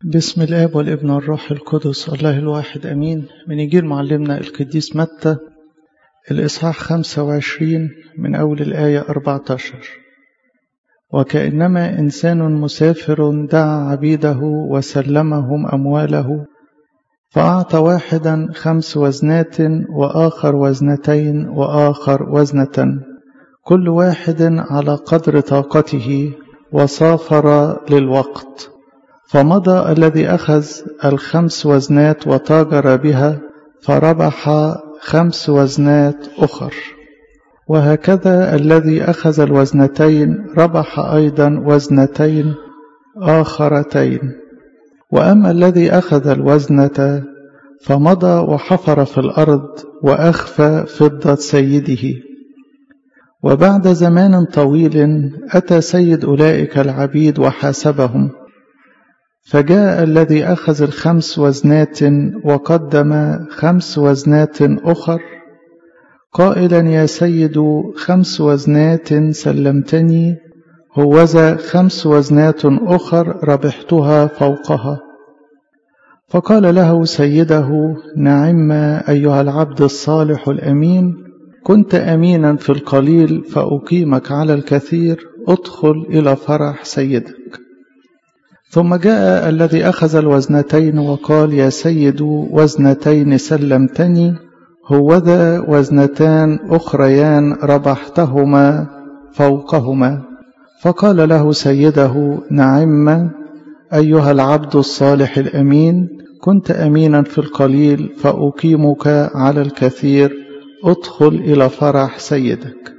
بسم الآب والابن والروح القدس الله الواحد أمين من إنجيل معلمنا القديس متى الإصحاح 25 من أول الآية 14 وكأنما إنسان مسافر دعا عبيده وسلمهم أمواله فأعطى واحدا خمس وزنات وآخر وزنتين وآخر وزنة كل واحد على قدر طاقته وسافر للوقت فمضى الذي أخذ الخمس وزنات وتاجر بها فربح خمس وزنات أخر وهكذا الذي أخذ الوزنتين ربح أيضا وزنتين آخرتين وأما الذي أخذ الوزنة فمضى وحفر في الأرض وأخفى فضة سيده وبعد زمان طويل أتى سيد أولئك العبيد وحاسبهم فجاء الذي أخذ الخمس وزنات وقدم خمس وزنات أخر قائلا يا سيد خمس وزنات سلمتني هوذا خمس وزنات أخر ربحتها فوقها فقال له سيده نعم أيها العبد الصالح الأمين كنت أمينا في القليل فأقيمك على الكثير ادخل إلى فرح سيدك ثم جاء الذي أخذ الوزنتين وقال يا سيد وزنتين سلمتني هوذا وزنتان أخريان ربحتهما فوقهما فقال له سيده نعم أيها العبد الصالح الأمين كنت أمينا في القليل فأقيمك على الكثير ادخل إلى فرح سيدك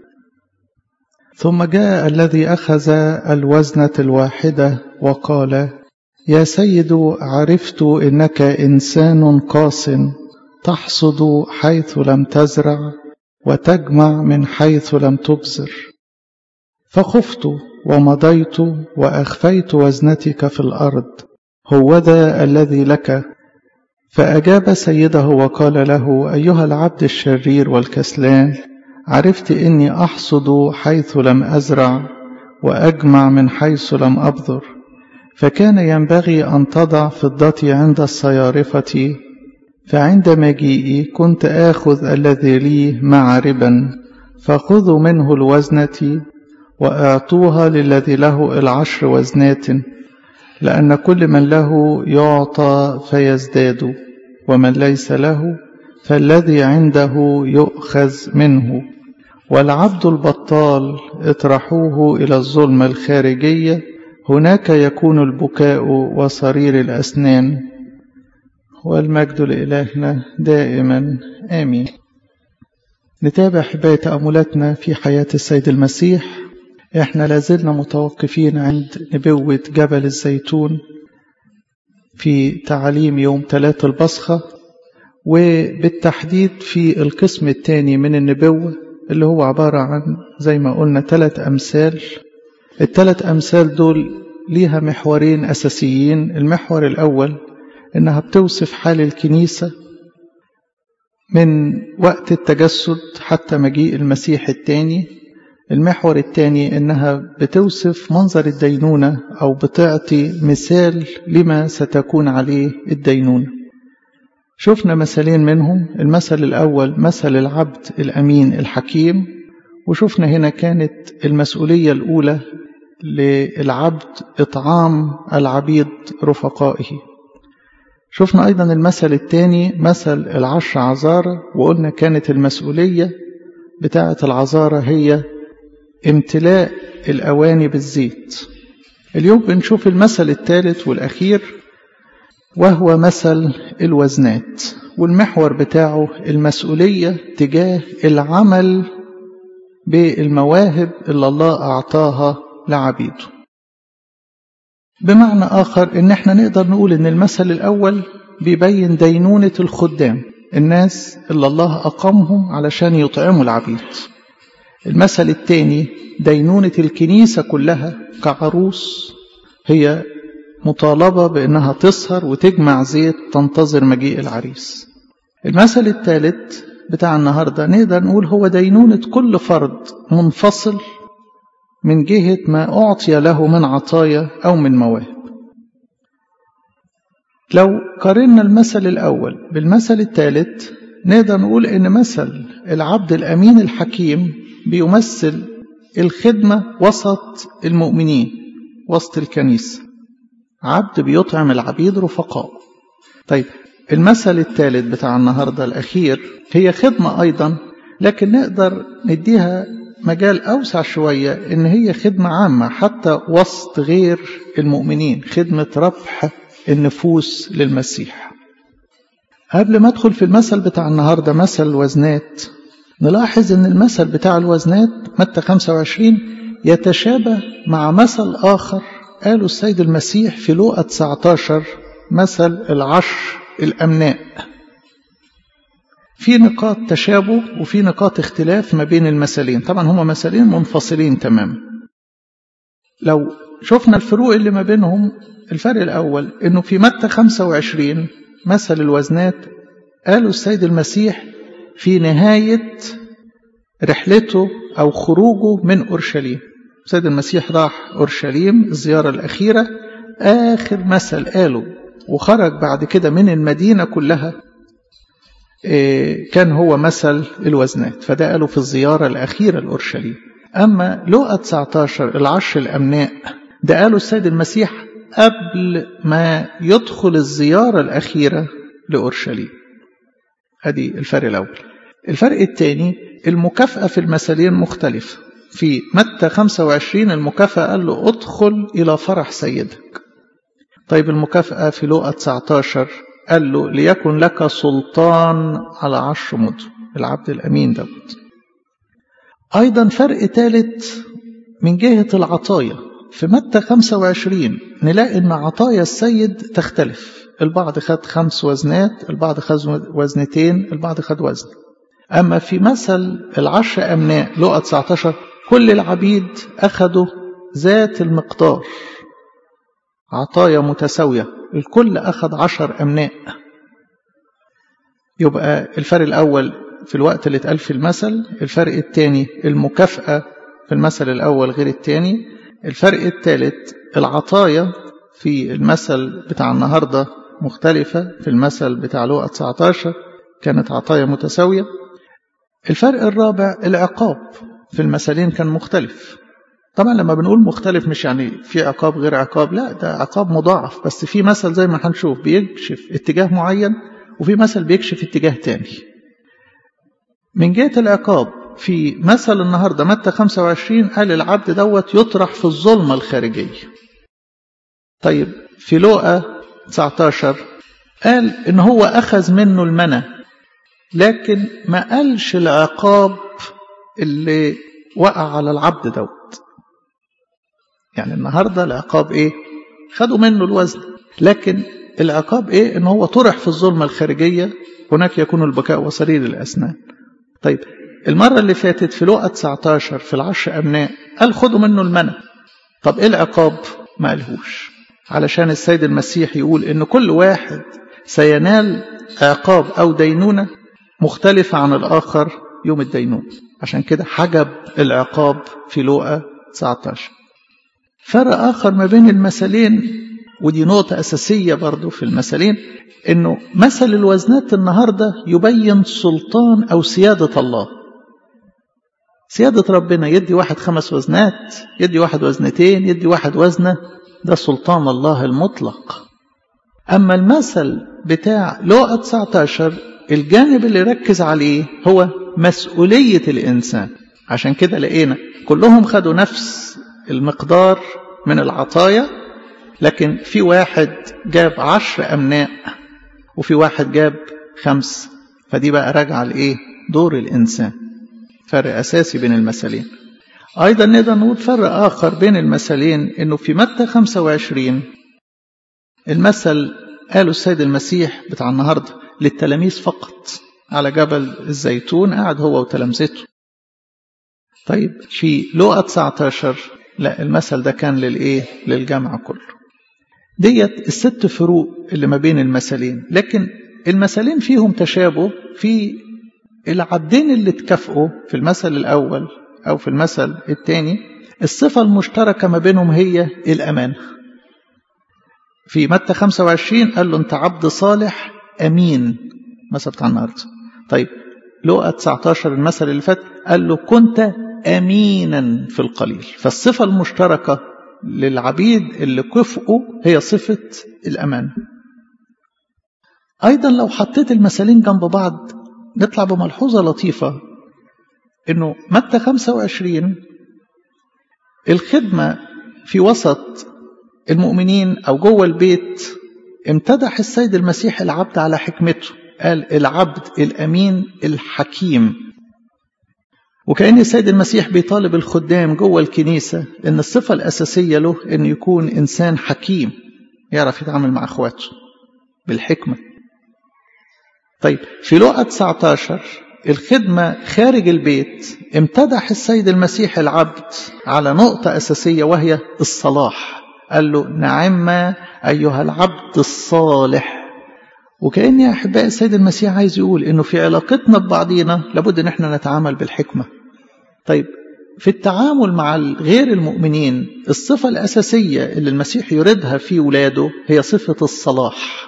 ثم جاء الذي أخذ الوزنة الواحدة وقال يا سيد عرفت إنك إنسان قاس تحصد حيث لم تزرع وتجمع من حيث لم تبذر فخفت ومضيت وأخفيت وزنتك في الأرض هوذا الذي لك فأجاب سيده وقال له أيها العبد الشرير والكسلان عرفت إني أحصد حيث لم أزرع وأجمع من حيث لم أبذر فكان ينبغي أن تضع فضتي عند الصيارفة فعند مجيئي كنت آخذ الذي لي مع ربا فخذوا منه الوزنة وأعطوها للذي له العشر وزنات لأن كل من له يعطى فيزداد ومن ليس له فالذي عنده يؤخذ منه والعبد البطال اطرحوه إلى الظلم الخارجية هناك يكون البكاء وصرير الأسنان والمجد لإلهنا دائما آمين نتابع حباية تأملاتنا في حياة السيد المسيح احنا لازلنا متوقفين عند نبوة جبل الزيتون في تعاليم يوم ثلاث البصخة وبالتحديد في القسم الثاني من النبوة اللي هو عبارة عن زي ما قلنا ثلاث أمثال الثلاث أمثال دول ليها محورين أساسيين المحور الأول إنها بتوصف حال الكنيسة من وقت التجسد حتى مجيء المسيح الثاني المحور الثاني إنها بتوصف منظر الدينونة أو بتعطي مثال لما ستكون عليه الدينونة شفنا مثالين منهم المثل الأول مثل العبد الأمين الحكيم وشفنا هنا كانت المسؤولية الأولى للعبد إطعام العبيد رفقائه شفنا أيضا المثل الثاني مثل العشر عذارة وقلنا كانت المسؤولية بتاعة العذارة هي امتلاء الأواني بالزيت اليوم بنشوف المثل الثالث والأخير وهو مثل الوزنات والمحور بتاعه المسؤولية تجاه العمل بالمواهب اللي الله أعطاها لعبيده بمعنى آخر إن احنا نقدر نقول إن المثل الأول بيبين دينونة الخدام الناس اللي الله أقامهم علشان يطعموا العبيد المثل الثاني دينونة الكنيسة كلها كعروس هي مطالبة بأنها تسهر وتجمع زيت تنتظر مجيء العريس المثل الثالث بتاع النهاردة نقدر نقول هو دينونة كل فرد منفصل من جهة ما أعطي له من عطايا أو من مواهب لو قارنا المثل الأول بالمثل الثالث نقدر نقول إن مثل العبد الأمين الحكيم بيمثل الخدمة وسط المؤمنين وسط الكنيسة عبد بيطعم العبيد رفقاء طيب المثل الثالث بتاع النهاردة الأخير هي خدمة أيضا لكن نقدر نديها مجال أوسع شوية إن هي خدمة عامة حتى وسط غير المؤمنين خدمة ربح النفوس للمسيح قبل ما أدخل في المثل بتاع النهاردة مثل الوزنات نلاحظ إن المثل بتاع الوزنات متى 25 يتشابه مع مثل آخر قاله السيد المسيح في لوقا 19 مثل العشر الأمناء في نقاط تشابه وفي نقاط اختلاف ما بين المثلين طبعا هما مثلين منفصلين تماما لو شفنا الفروق اللي ما بينهم الفرق الأول إنه في متى 25 مثل الوزنات قالوا السيد المسيح في نهاية رحلته أو خروجه من أورشليم السيد المسيح راح أورشليم الزيارة الأخيرة آخر مثل قاله وخرج بعد كده من المدينة كلها كان هو مثل الوزنات فده قاله في الزيارة الأخيرة لأورشليم أما لوقا 19 العشر الأمناء ده قاله السيد المسيح قبل ما يدخل الزيارة الأخيرة لأورشليم هذه الفرق الأول الفرق الثاني المكافأة في المثلين مختلفة في متى 25 المكافأة قال له ادخل إلى فرح سيدك طيب المكافأة في لوقا 19 قال له ليكن لك سلطان على عشر مدن العبد الأمين دوت أيضا فرق ثالث من جهة العطايا في متى 25 نلاقي أن عطايا السيد تختلف البعض خد خمس وزنات البعض خد وزنتين البعض خد وزن أما في مثل العشر أمناء لقى 19 كل العبيد أخذوا ذات المقدار عطايا متساوية الكل أخذ عشر أمناء يبقى الفرق الأول في الوقت اللي اتقال في المثل الفرق الثاني المكافأة في المثل الأول غير الثاني الفرق الثالث العطايا في المثل بتاع النهاردة مختلفة في المثل بتاع لوقا 19 كانت عطايا متساوية الفرق الرابع العقاب في المثلين كان مختلف طبعا لما بنقول مختلف مش يعني في عقاب غير عقاب لا ده عقاب مضاعف بس في مثل زي ما هنشوف بيكشف اتجاه معين وفي مثل بيكشف اتجاه تاني من جهة العقاب في مثل النهاردة متى 25 قال العبد دوت يطرح في الظلمة الخارجية طيب في لوقا 19 قال ان هو اخذ منه المنى لكن ما قالش العقاب اللي وقع على العبد دوت يعني النهاردة العقاب ايه خدوا منه الوزن لكن العقاب ايه ان هو طرح في الظلمة الخارجية هناك يكون البكاء وصرير الاسنان طيب المرة اللي فاتت في لوقا 19 في العشر أبناء قال خدوا منه المنى طب إيه العقاب ما قالهوش علشان السيد المسيح يقول إن كل واحد سينال عقاب أو دينونة مختلفة عن الآخر يوم الدينونة عشان كده حجب العقاب في لوقا 19 فرق آخر ما بين المثلين ودي نقطة أساسية برضو في المثلين إنه مثل الوزنات النهاردة يبين سلطان أو سيادة الله سيادة ربنا يدي واحد خمس وزنات يدي واحد وزنتين يدي واحد وزنة ده سلطان الله المطلق أما المثل بتاع لوقا 19 الجانب اللي ركز عليه هو مسؤولية الإنسان عشان كده لقينا كلهم خدوا نفس المقدار من العطايا لكن في واحد جاب عشر أمناء وفي واحد جاب خمس فدي بقى راجعة لإيه دور الإنسان فرق أساسي بين المثلين أيضا نقدر نقول فرق آخر بين المثلين إنه في متى 25 المثل قاله السيد المسيح بتاع النهاردة للتلاميذ فقط على جبل الزيتون قاعد هو وتلامذته طيب في لوقا 19 لا المثل ده كان للإيه للجمع كله ديت الست فروق اللي ما بين المثلين لكن المثلين فيهم تشابه في العبدين اللي اتكافئوا في المثل الأول أو في المثل الثاني الصفة المشتركة ما بينهم هي الأمانة في متى 25 قال له أنت عبد صالح أمين مثل بتاع النهارده طيب لقى 19 المثل اللي فات قال له كنت أمينا في القليل فالصفة المشتركة للعبيد اللي كفؤوا هي صفة الأمان أيضا لو حطيت المثالين جنب بعض نطلع بملحوظة لطيفة إنه متى 25 الخدمة في وسط المؤمنين أو جوه البيت امتدح السيد المسيح العبد على حكمته قال العبد الأمين الحكيم وكأن السيد المسيح بيطالب الخدام جوه الكنيسة إن الصفة الأساسية له إنه يكون إنسان حكيم يعرف يتعامل مع إخواته بالحكمة طيب في لقا 19 الخدمة خارج البيت امتدح السيد المسيح العبد على نقطة أساسية وهي الصلاح قال له نعم أيها العبد الصالح وكأن يا أحبائي السيد المسيح عايز يقول إنه في علاقتنا ببعضينا لابد إن احنا نتعامل بالحكمة طيب في التعامل مع غير المؤمنين الصفة الأساسية اللي المسيح يريدها في ولاده هي صفة الصلاح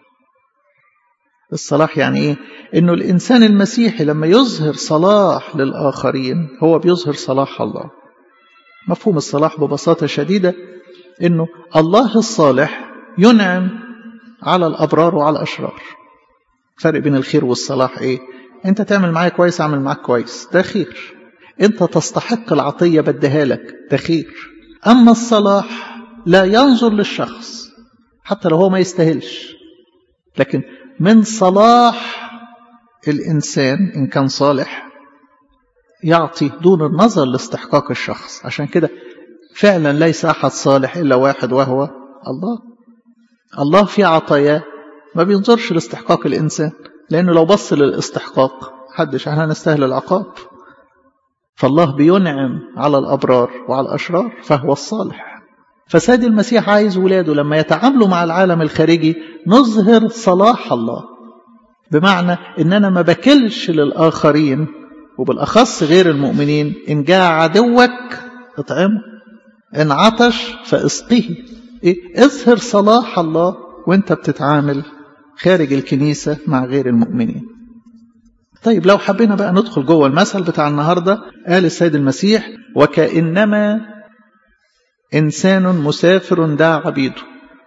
الصلاح يعني إيه؟ إنه الإنسان المسيحي لما يظهر صلاح للآخرين هو بيظهر صلاح الله مفهوم الصلاح ببساطة شديدة إنه الله الصالح ينعم على الأبرار وعلى الأشرار فرق بين الخير والصلاح إيه؟ أنت تعمل معايا كويس أعمل معاك كويس ده خير أنت تستحق العطية بديها لك ده خير أما الصلاح لا ينظر للشخص حتى لو هو ما يستاهلش لكن من صلاح الإنسان إن كان صالح يعطي دون النظر لاستحقاق الشخص عشان كده فعلا ليس أحد صالح إلا واحد وهو الله الله في عطاياه ما بينظرش لاستحقاق الإنسان لأنه لو بص للاستحقاق حدش احنا نستاهل العقاب فالله بينعم على الأبرار وعلى الأشرار فهو الصالح فساد المسيح عايز ولاده لما يتعاملوا مع العالم الخارجي نظهر صلاح الله بمعنى ان انا ما بكلش للاخرين وبالاخص غير المؤمنين ان جاء عدوك اطعمه ان عطش فاسقيه إيه؟ اظهر صلاح الله وانت بتتعامل خارج الكنيسة مع غير المؤمنين طيب لو حبينا بقى ندخل جوه المثل بتاع النهاردة قال السيد المسيح وكأنما إنسان مسافر دعا عبيده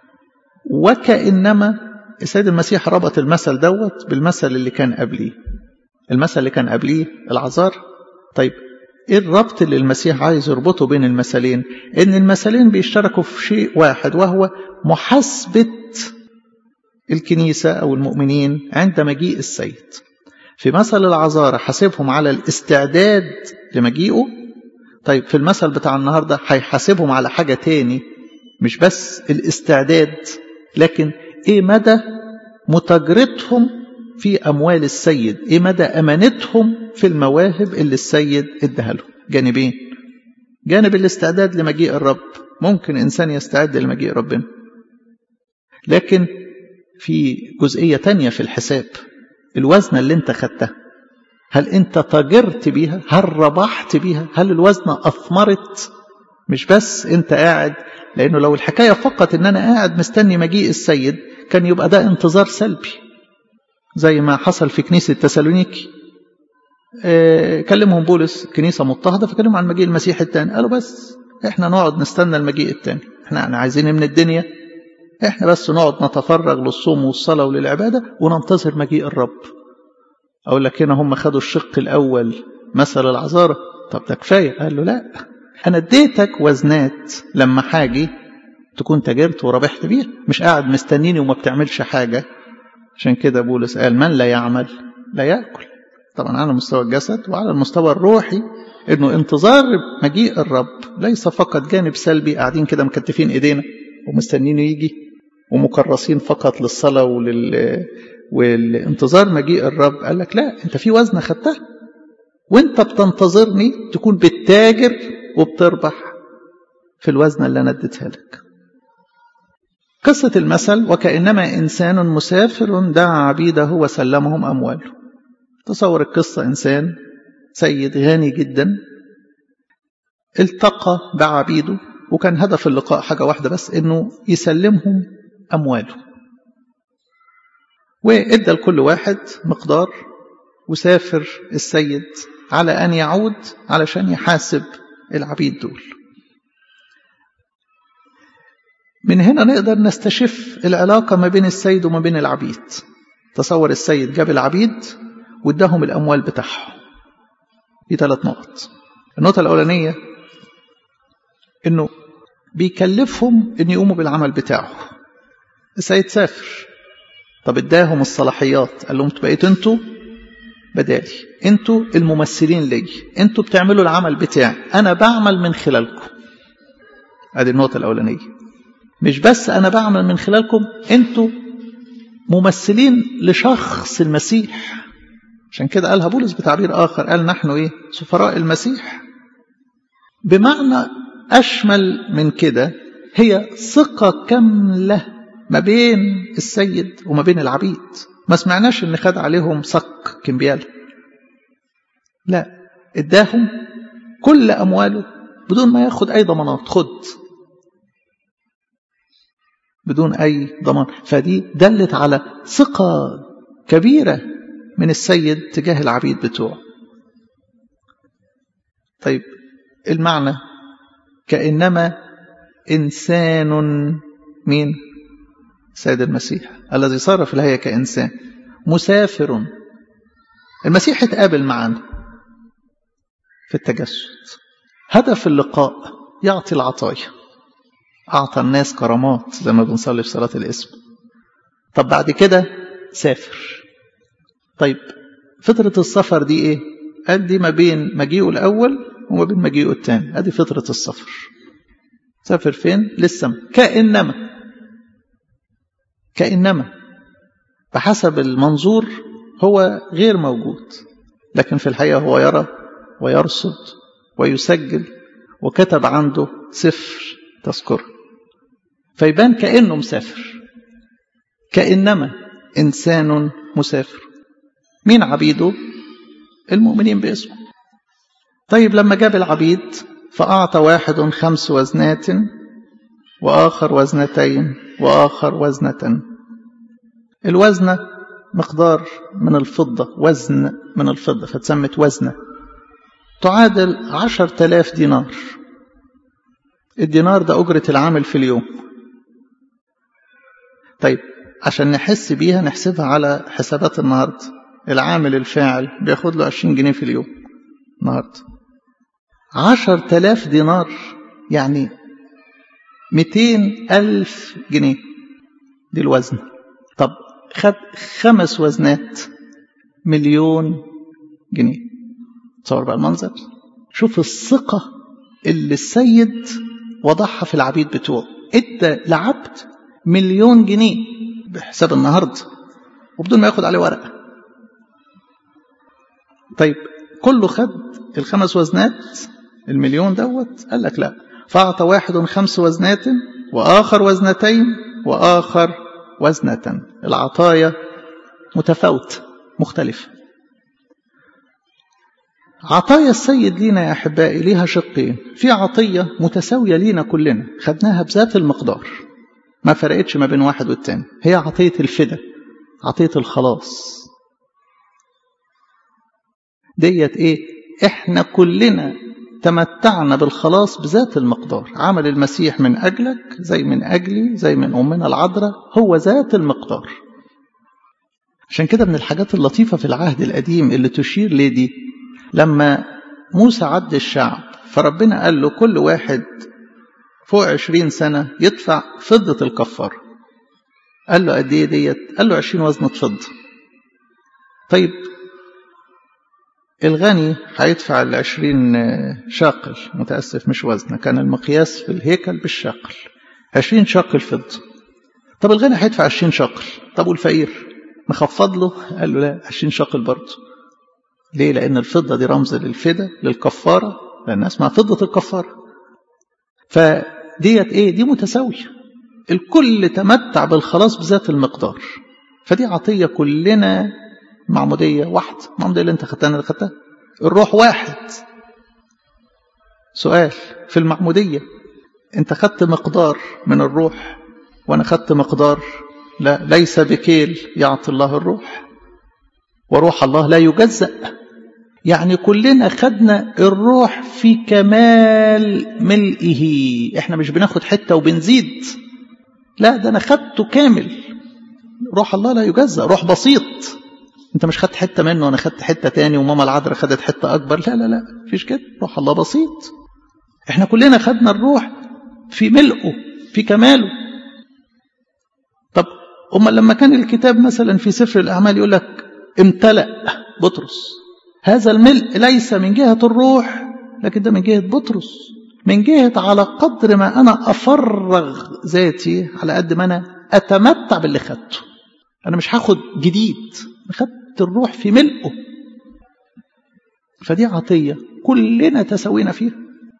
وكأنما السيد المسيح ربط المثل دوت بالمثل اللي كان قبليه المثل اللي كان قبليه العذار طيب ايه الربط اللي المسيح عايز يربطه بين المثلين ان المثلين بيشتركوا في شيء واحد وهو محاسبة الكنيسة او المؤمنين عند مجيء السيد في مثل العذارى حاسبهم على الاستعداد لمجيئه طيب في المثل بتاع النهاردة هيحاسبهم على حاجة تاني مش بس الاستعداد لكن ايه مدى متاجرتهم في أموال السيد إيه مدى أمانتهم في المواهب اللي السيد ادها لهم جانبين جانب الاستعداد لمجيء الرب ممكن إنسان يستعد لمجيء ربنا لكن في جزئية تانية في الحساب الوزنة اللي انت خدتها هل انت تاجرت بيها هل ربحت بيها هل الوزنة أثمرت مش بس انت قاعد لأنه لو الحكاية فقط ان انا قاعد مستني مجيء السيد كان يبقى ده انتظار سلبي زي ما حصل في كنيسة تسالونيكي اه كلمهم بولس كنيسة مضطهدة فكلموا عن مجيء المسيح الثاني قالوا بس احنا نقعد نستنى المجيء الثاني احنا عايزين من الدنيا احنا بس نقعد نتفرغ للصوم والصلاة وللعبادة وننتظر مجيء الرب اقول لك هنا هم خدوا الشق الاول مثل العذارة طب ده كفاية قال له لا انا اديتك وزنات لما حاجي تكون تاجرت وربحت بيها مش قاعد مستنيني وما بتعملش حاجة عشان كده بولس قال من لا يعمل لا يأكل طبعا على مستوى الجسد وعلى المستوى الروحي انه انتظار مجيء الرب ليس فقط جانب سلبي قاعدين كده مكتفين ايدينا ومستنينه يجي ومكرسين فقط للصلاة ولل والانتظار مجيء الرب قال لك لا انت في وزنة خدتها وانت بتنتظرني تكون بتتاجر وبتربح في الوزنة اللي انا اديتها لك قصة المثل وكأنما إنسان مسافر دعا عبيده وسلمهم أمواله تصور القصة إنسان سيد غني جدا التقى بعبيده وكان هدف اللقاء حاجة واحدة بس إنه يسلمهم أمواله وإدى لكل واحد مقدار وسافر السيد على أن يعود علشان يحاسب العبيد دول من هنا نقدر نستشف العلاقة ما بين السيد وما بين العبيد تصور السيد جاب العبيد واداهم الأموال بتاعهم دي ثلاث نقط النقطة الأولانية إنه بيكلفهم إن يقوموا بالعمل بتاعه السيد سافر طب اداهم الصلاحيات قال لهم بقيتوا انتوا بدالي انتوا الممثلين لي انتوا بتعملوا العمل بتاعي انا بعمل من خلالكم ادي النقطة الأولانية مش بس أنا بعمل من خلالكم أنتوا ممثلين لشخص المسيح عشان كده قالها بولس بتعبير آخر قال نحن إيه سفراء المسيح بمعنى أشمل من كده هي ثقة كاملة ما بين السيد وما بين العبيد ما سمعناش ان خد عليهم صك كمبيال لا اداهم كل امواله بدون ما ياخد اي ضمانات خد بدون أي ضمان فدي دلت على ثقة كبيرة من السيد تجاه العبيد بتوعه طيب المعنى كأنما إنسان مين سيد المسيح الذي صار في الهيئة كإنسان مسافر المسيح اتقابل معنا في التجسد هدف اللقاء يعطي العطايا أعطى الناس كرامات زي ما بنصلي في صلاة الاسم طب بعد كده سافر طيب فترة السفر دي ايه قال دي ما بين مجيئه الأول وما بين مجيئه الثاني ادي فترة السفر سافر فين للسماء كأنما كأنما بحسب المنظور هو غير موجود لكن في الحقيقة هو يرى ويرصد ويسجل وكتب عنده سفر تذكره فيبان كأنه مسافر كأنما إنسان مسافر مين عبيده المؤمنين باسمه طيب لما جاب العبيد فأعطى واحد خمس وزنات وآخر وزنتين وآخر وزنة الوزنة مقدار من الفضة وزن من الفضة فتسمت وزنة تعادل عشر تلاف دينار الدينار ده أجرة العامل في اليوم طيب عشان نحس بيها نحسبها على حسابات النهاردة العامل الفاعل بياخد له 20 جنيه في اليوم النهاردة عشر تلاف دينار يعني ميتين ألف جنيه دي الوزن طب خد خمس وزنات مليون جنيه تصور بقى المنظر شوف الثقة اللي السيد وضعها في العبيد بتوعه ادى لعبد مليون جنيه بحساب النهارده وبدون ما ياخد عليه ورقه طيب كله خد الخمس وزنات المليون دوت قال لك لا فأعطى واحد خمس وزنات وآخر وزنتين وآخر وزنة العطايا متفاوتة مختلفة عطايا السيد لينا يا أحبائي ليها شقين في عطية متساوية لينا كلنا خدناها بذات المقدار ما فرقتش ما بين واحد والتاني هي عطية الفدا عطية الخلاص ديت ايه احنا كلنا تمتعنا بالخلاص بذات المقدار عمل المسيح من أجلك زي من أجلي زي من أمنا العذراء هو ذات المقدار عشان كده من الحاجات اللطيفة في العهد القديم اللي تشير ليه دي لما موسى عد الشعب فربنا قال له كل واحد فوق عشرين سنة يدفع فضة الكفار قال له قد ايه ديت قال له عشرين وزنة فضة طيب الغني هيدفع العشرين شاقل متأسف مش وزنة كان المقياس في الهيكل بالشاقل عشرين شاقل فضة طب الغني هيدفع عشرين شاقل طب والفقير نخفض له قال له لا عشرين شاقل برضه ليه لأن الفضة دي رمز للفدا للكفارة لأنها اسمها فضة الكفارة فديت ايه دي متساوية الكل تمتع بالخلاص بذات المقدار فدي عطية كلنا معمودية واحدة المعمودية اللي انت خدتها اللي خدتها الروح واحد سؤال في المعمودية انت خدت مقدار من الروح وأنا خدت مقدار لا ليس بكيل يعطي الله الروح وروح الله لا يجزأ يعني كلنا خدنا الروح في كمال ملئه احنا مش بناخد حتة وبنزيد لا ده انا خدته كامل روح الله لا يجزأ روح بسيط انت مش خدت حتة منه وانا خدت حتة تاني وماما العذراء خدت حتة اكبر لا لا لا مفيش كده روح الله بسيط احنا كلنا خدنا الروح في ملئه في كماله طب أما لما كان الكتاب مثلا في سفر الأعمال يقول لك امتلأ بطرس هذا الملء ليس من جهة الروح لكن ده من جهة بطرس من جهة على قدر ما أنا أفرغ ذاتي على قد ما أنا أتمتع باللي خدته أنا مش هاخد جديد خدت الروح في ملئه فدي عطية كلنا تسوينا فيها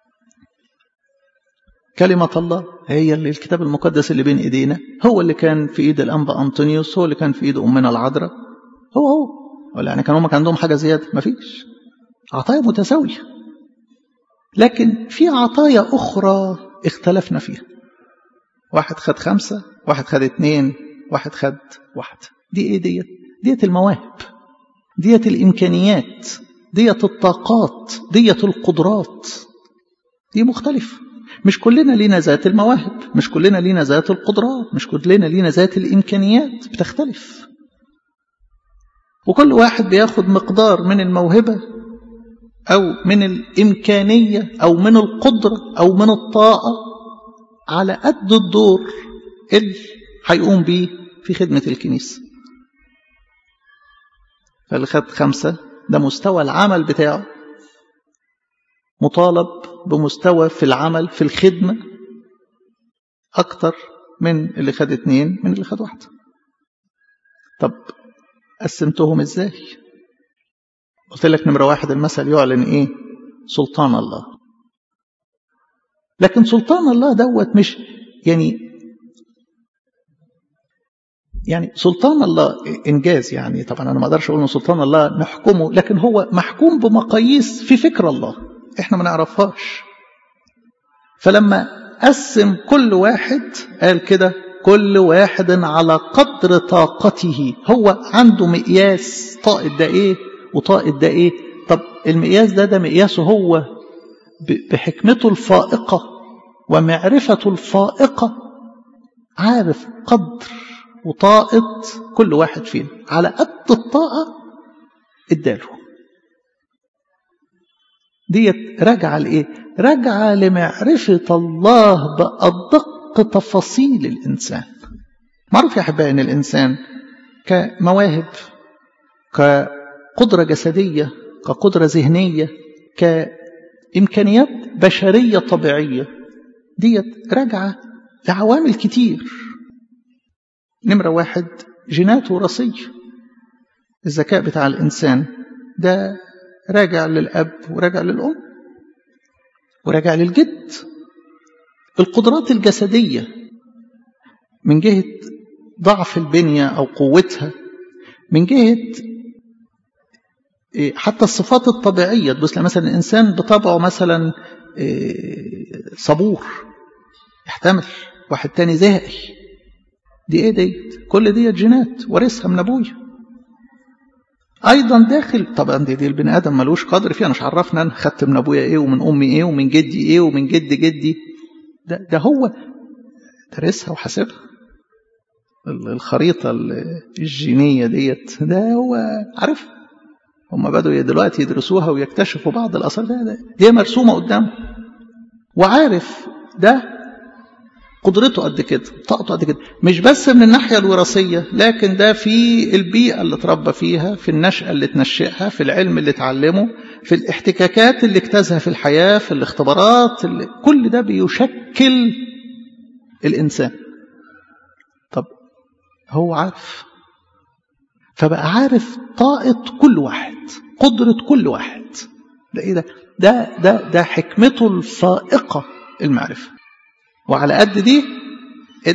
كلمة الله هي اللي الكتاب المقدس اللي بين ايدينا هو اللي كان في ايد الانبا انطونيوس هو اللي كان في ايد امنا العذراء هو هو ولا يعني كان هم كان عندهم حاجة زيادة مفيش عطايا متساوية لكن في عطايا أخرى اختلفنا فيها واحد خد خمسة واحد خد اتنين واحد خد واحدة دي ايه ديت ديت المواهب ديت الإمكانيات ديت الطاقات ديت القدرات دي مختلفة مش كلنا لينا ذات المواهب مش كلنا لينا ذات القدرات مش كلنا لينا ذات الإمكانيات بتختلف وكل واحد بياخد مقدار من الموهبة أو من الإمكانية أو من القدرة أو من الطاقة على قد الدور اللي هيقوم بيه في خدمة الكنيسة فاللي خد خمسة ده مستوى العمل بتاعه مطالب بمستوى في العمل في الخدمة أكتر من اللي خد اتنين من اللي خد واحدة طب قسمتهم ازاي قلت لك نمرة واحد المثل يعلن ايه سلطان الله لكن سلطان الله دوت مش يعني يعني سلطان الله انجاز يعني طبعا انا ما اقدرش اقول ان سلطان الله نحكمه لكن هو محكوم بمقاييس في فكر الله احنا ما نعرفهاش فلما قسم كل واحد قال كده كل واحد على قدر طاقته هو عنده مقياس طاقة ده ايه وطاقة ده ايه طب المقياس ده ده مقياسه هو بحكمته الفائقة ومعرفته الفائقة عارف قدر وطاقة كل واحد فينا على قد الطاقة اداله ديت راجعة لإيه؟ راجعة لمعرفة الله بأدق تفاصيل الإنسان معروف يا أحبائي أن الإنسان كمواهب كقدرة جسدية كقدرة ذهنية كإمكانيات بشرية طبيعية ديت راجعة لعوامل كتير نمرة واحد جينات وراثية الذكاء بتاع الإنسان ده راجع للأب وراجع للأم وراجع للجد القدرات الجسدية من جهة ضعف البنية أو قوتها من جهة حتى الصفات الطبيعية تبص مثلا الإنسان بطبعه مثلا صبور يحتمل واحد تاني زهقي دي ايه ديت كل ديت جينات وارثها من ابويا ايضا داخل طبعا دي, دي البني ادم ملوش قدر فيها مش عرفنا انا خدت من ابويا ايه ومن امي ايه ومن جدي ايه ومن جد جدي ده, ده هو دارسها وحاسبها الخريطة الجينية ديت ده هو عارف هم بدوا دلوقتي يدرسوها ويكتشفوا بعض الآثار ده, ده هي مرسومة قدامه وعارف ده قدرته قد كده طاقته قد كده مش بس من الناحية الوراثية لكن ده في البيئة اللي اتربى فيها في النشأة اللي تنشئها في العلم اللي اتعلمه في الاحتكاكات اللي اجتازها في الحياة في الاختبارات اللي كل ده بيشكل الإنسان طب هو عارف فبقى عارف طاقة كل واحد قدرة كل واحد ده ايه ده ده ده, ده حكمته الفائقة المعرفة وعلى قد دي اد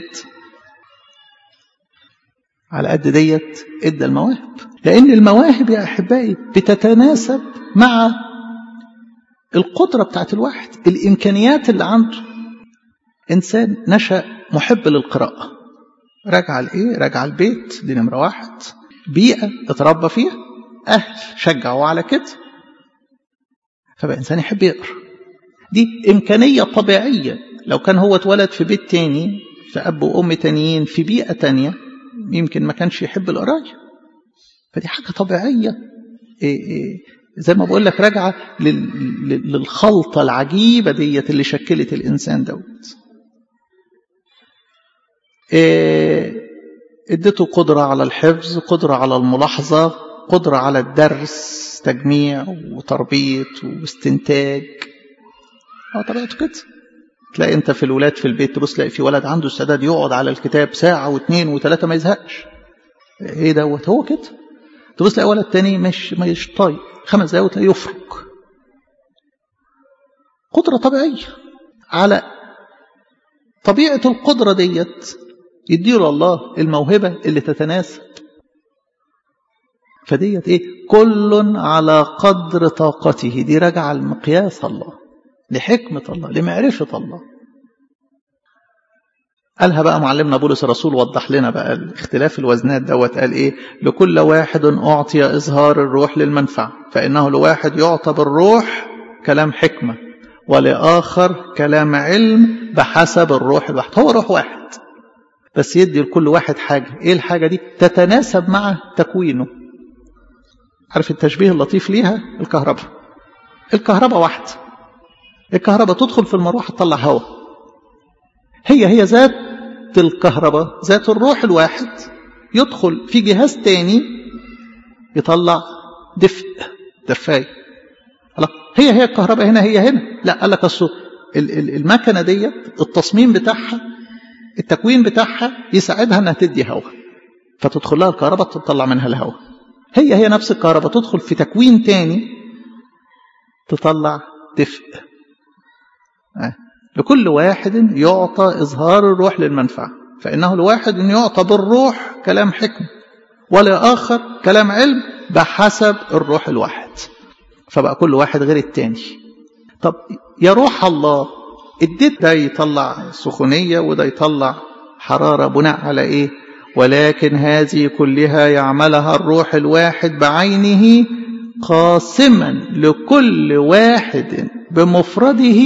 على قد ديت ادى المواهب لان المواهب يا احبائي بتتناسب مع القدرة بتاعت الواحد الامكانيات اللي عنده انسان نشأ محب للقراءة راجعة لإيه؟ راجعة البيت دي نمرة واحد بيئة اتربى فيها أهل شجعوا على كده فبقى إنسان يحب يقرأ دي إمكانية طبيعية لو كان هو اتولد في بيت تاني في أب وأم تانيين في بيئة تانية يمكن ما كانش يحب القراية فدي حاجة طبيعية إيه إيه زي ما بقول لك راجعة للخلطة العجيبة ديت اللي شكلت الإنسان دوت إيه اديته قدرة على الحفظ قدرة على الملاحظة قدرة على الدرس تجميع وتربيط واستنتاج اه طبيعته كده تلاقي انت في الولاد في البيت تبص تلاقي في ولد عنده استعداد يقعد على الكتاب ساعة واثنين وثلاثة ما يزهقش ايه دوت هو كده تبص تلاقي ولد تاني مش مش طايق خمس دقايق وتلاقيه يفرق قدرة طبيعية على طبيعة القدرة ديت يديله الله الموهبة اللي تتناسب فديت ايه كل على قدر طاقته دي راجعة لمقياس الله لحكمة الله لمعرفة الله قالها بقى معلمنا بولس الرسول وضح لنا بقى الاختلاف الوزنات دوت قال ايه لكل واحد اعطي اظهار الروح للمنفعه فانه لواحد يعطى بالروح كلام حكمه ولاخر كلام علم بحسب الروح الواحد هو روح واحد بس يدي لكل واحد حاجه ايه الحاجه دي تتناسب مع تكوينه عارف التشبيه اللطيف ليها الكهرباء الكهرباء واحده الكهرباء تدخل في المروحه تطلع هواء هي هي ذات الكهرباء ذات الروح الواحد يدخل في جهاز تاني يطلع دفء دفاية هي هي الكهرباء هنا هي هنا لا قال لك اصل المكنه ديت التصميم بتاعها التكوين بتاعها يساعدها انها تدي هواء فتدخل لها الكهرباء تطلع منها الهواء هي هي نفس الكهرباء تدخل في تكوين تاني تطلع دفء آه. لكل واحد يعطى إظهار الروح للمنفعة فإنه لواحد يعطى بالروح كلام حكم ولآخر كلام علم بحسب الروح الواحد فبقى كل واحد غير التاني طب يا روح الله اديت ده يطلع سخونية وده يطلع حرارة بناء على ايه ولكن هذه كلها يعملها الروح الواحد بعينه قاسما لكل واحد بمفرده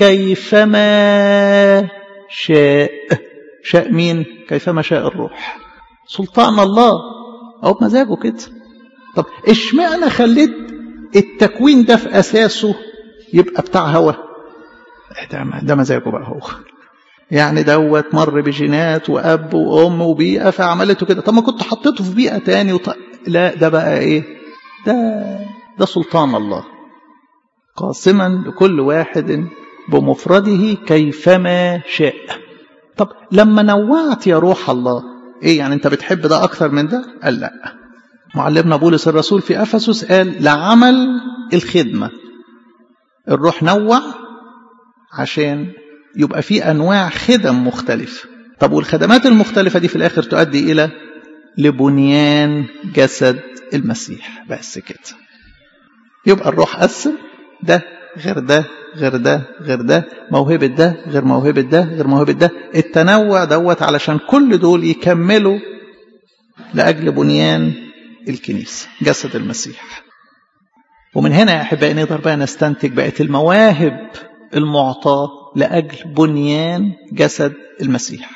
كيفما شاء شاء مين كيفما شاء الروح سلطان الله او بمزاجه كده طب اشمعنى خليت التكوين ده في اساسه يبقى بتاع هوا ده, ده مزاجه بقى هو يعني دوت مر بجينات واب وام وبيئه فعملته كده طب ما كنت حطيته في بيئه تاني وط... لا ده بقى ايه ده ده سلطان الله قاسما لكل واحد بمفرده كيفما شاء طب لما نوعت يا روح الله ايه يعني انت بتحب ده اكثر من ده قال لا معلمنا بولس الرسول في افسس قال لعمل الخدمه الروح نوع عشان يبقى في انواع خدم مختلفه طب والخدمات المختلفه دي في الاخر تؤدي الى لبنيان جسد المسيح بس كده يبقى الروح قسم ده غير ده غير ده غير ده موهبة ده غير موهبة ده غير موهبة ده التنوع دوت علشان كل دول يكملوا لأجل بنيان الكنيسة جسد المسيح ومن هنا يا أحبائي نقدر بقى نستنتج بقت المواهب المعطاة لأجل بنيان جسد المسيح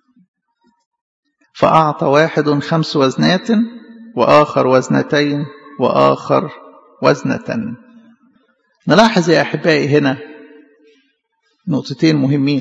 فأعطى واحد خمس وزنات وآخر وزنتين وآخر وزنة نلاحظ يا أحبائي هنا نقطتين مهمين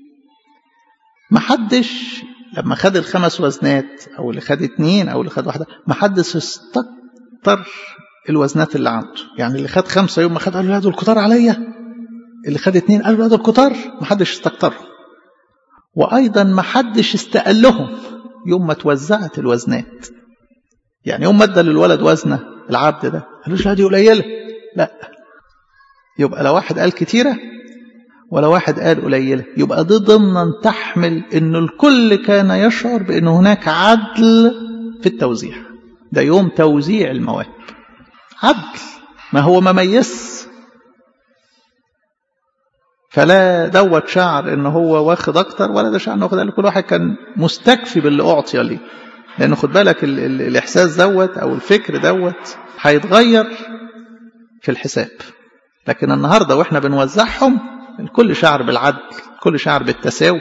محدش لما خد الخمس وزنات أو اللي خد اتنين أو اللي خد واحدة محدش استكتر الوزنات اللي عنده يعني اللي خد خمسة يوم ما خد قال له لا دول كتار عليا اللي خد اتنين قال له لا دول كتار محدش استكترهم وأيضا محدش استقلهم يوم ما توزعت الوزنات يعني يوم ما ادى للولد وزنه العبد ده قالوش لا دي قليله لا يبقى لو واحد قال كتيره ولا واحد قال قليله يبقى دي ضمنا تحمل ان الكل كان يشعر بان هناك عدل في التوزيع ده يوم توزيع المواهب عدل ما هو ما ميز فلا دوت شعر ان هو واخد اكتر ولا ده شعر انه واخد كل واحد كان مستكفي باللي اعطي ليه لان خد بالك ال ال الاحساس دوت او الفكر دوت هيتغير في الحساب لكن النهارده واحنا بنوزعهم الكل شعر بالعدل كل شعر بالتساوي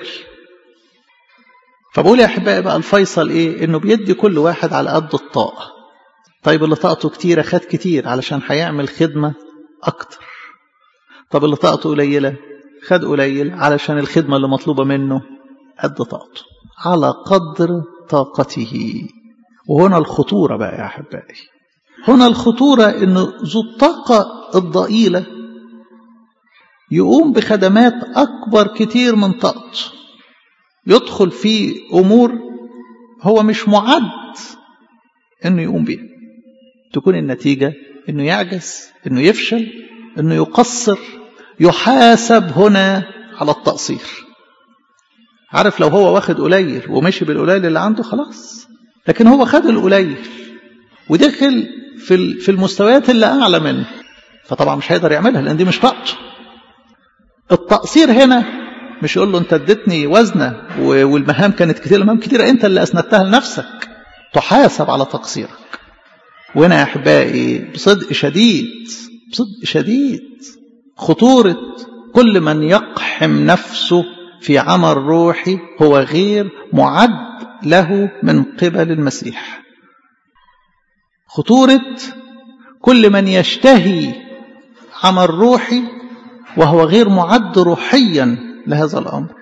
فبقول يا احبائي بقى الفيصل ايه انه بيدي كل واحد على قد الطاقه طيب اللي طاقته كتيره خد كتير علشان هيعمل خدمه اكتر طب اللي طاقته قليله خد قليل علشان الخدمه اللي مطلوبه منه قد طاقته على قدر طاقته وهنا الخطوره بقى يا احبائي هنا الخطوره ان ذو الطاقه الضئيله يقوم بخدمات اكبر كتير من طاقته يدخل في امور هو مش معد انه يقوم بيها تكون النتيجه انه يعجز انه يفشل انه يقصر يحاسب هنا على التقصير عارف لو هو واخد قليل ومشي بالقليل اللي عنده خلاص لكن هو خد القليل ودخل في في المستويات اللي اعلى منه فطبعا مش هيقدر يعملها لان دي مش طاقته التقصير هنا مش يقول له انت اديتني وزنه والمهام كانت كتير المهام كتيره انت اللي اسندتها لنفسك تحاسب على تقصيرك وهنا يا احبائي بصدق شديد بصدق شديد خطوره كل من يقحم نفسه في عمل روحي هو غير معد له من قبل المسيح خطوره كل من يشتهي عمل روحي وهو غير معد روحيا لهذا الامر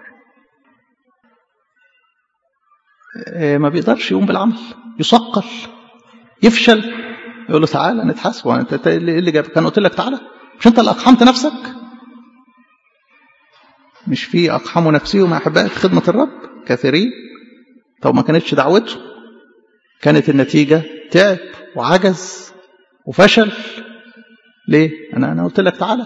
ما بيقدرش يقوم بالعمل يثقل يفشل يقول له تعالى نتحاسب انت ايه اللي جاب كان قلت لك تعالى مش انت اللي اقحمت نفسك مش في اقحموا نفسهم احبائي في خدمه الرب كثيرين طب ما كانتش دعوته كانت النتيجه تعب وعجز وفشل ليه انا انا قلت لك تعالى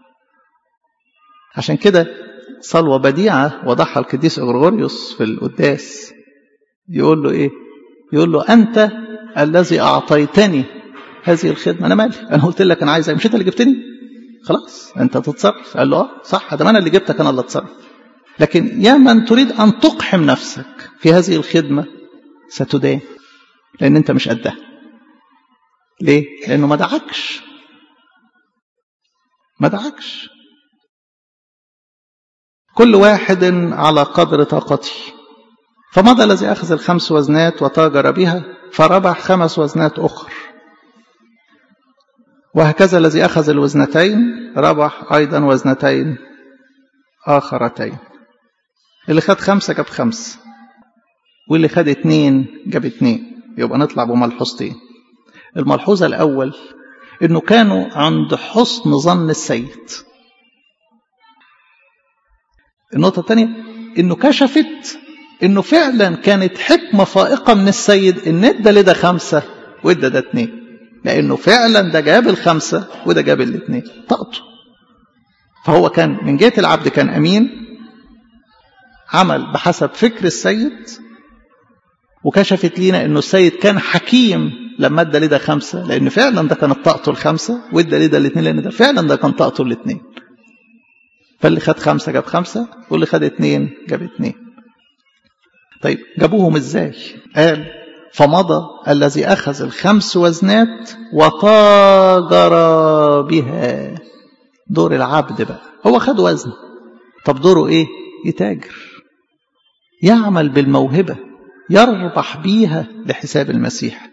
عشان كده صلوه بديعه وضعها القديس اغريغوريوس في القداس يقول له ايه يقول له انت الذي اعطيتني هذه الخدمه انا مالي انا قلت لك انا عايز مش انت اللي جبتني خلاص انت تتصرف قال له اه صح ده انا اللي جبتك انا اللي اتصرف لكن يا من تريد ان تقحم نفسك في هذه الخدمه ستدان لان انت مش قدها ليه لانه ما دعكش ما دعكش كل واحد على قدر طاقته فمضى الذي أخذ الخمس وزنات وتاجر بها فربح خمس وزنات أخر وهكذا الذي أخذ الوزنتين ربح أيضا وزنتين آخرتين اللي خد خمسة جاب خمسة واللي خد اتنين جاب اتنين يبقى نطلع بملحوظتين الملحوظة الأول إنه كانوا عند حسن ظن السيد النقطة الثانية إنه كشفت إنه فعلا كانت حكمة فائقة من السيد إن إدى لده خمسة وإدى ده اتنين لأنه فعلا ده جاب الخمسة وده جاب الاتنين طاقته فهو كان من جهة العبد كان أمين عمل بحسب فكر السيد وكشفت لينا انه السيد كان حكيم لما ادى لده خمسه لان فعلا ده كانت طاقته الخمسه وادى لده الاثنين لان ده فعلا ده كان طاقته الاثنين فاللي خد خمسه جاب خمسه واللي خد اثنين جاب اثنين طيب جابوهم ازاي؟ قال فمضى الذي اخذ الخمس وزنات وتاجر بها دور العبد بقى هو خد وزن طب دوره ايه؟ يتاجر يعمل بالموهبه يربح بيها لحساب المسيح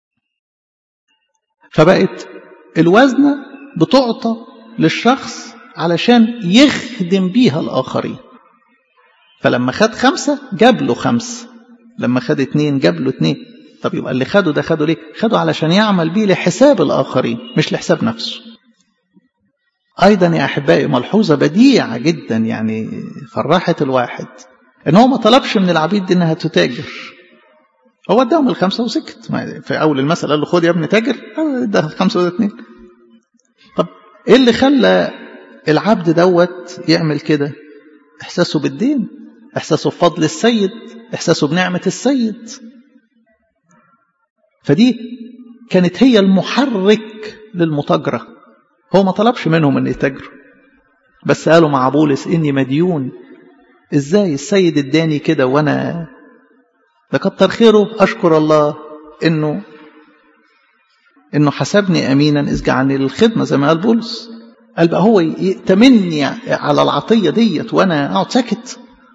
فبقت الوزنة بتعطى للشخص علشان يخدم بيها الآخرين فلما خد خمسة جاب له خمسة لما خد اتنين جاب له اتنين طب يبقى اللي خده ده خده ليه خده علشان يعمل بيه لحساب الآخرين مش لحساب نفسه أيضا يا أحبائي ملحوظة بديعة جدا يعني فرحت الواحد ان هو ما طلبش من العبيد دي انها تتاجر هو اداهم الخمسه وسكت في اول المسألة قال له خد يا ابني تاجر اداها الخمسه وده اتنين طب ايه اللي خلى العبد دوت يعمل كده احساسه بالدين احساسه بفضل السيد احساسه بنعمه السيد فدي كانت هي المحرك للمتاجره هو ما طلبش منهم ان يتاجروا بس قالوا مع بولس إني مديون إزاي السيد اداني كده وأنا ده كتر خيره أشكر الله إنه إنه حسبني أمينا إذ جعلني للخدمة زي ما قال بولس قال بقى هو يأتمني على العطية ديت وأنا أقعد ساكت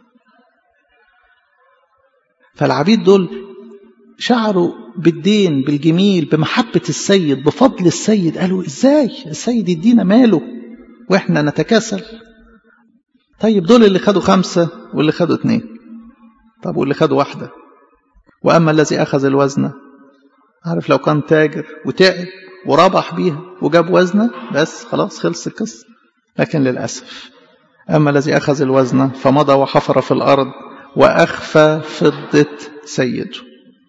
فالعبيد دول شعروا بالدين بالجميل بمحبة السيد بفضل السيد قالوا ازاي السيد يدينا ماله واحنا نتكاسل طيب دول اللي خدوا خمسة واللي خدوا اتنين طب واللي خدوا واحدة وأما الذي أخذ الوزنة عارف لو كان تاجر وتعب وربح بيها وجاب وزنة بس خلاص خلص القصة لكن للأسف أما الذي أخذ الوزنة فمضى وحفر في الأرض وأخفى فضة سيده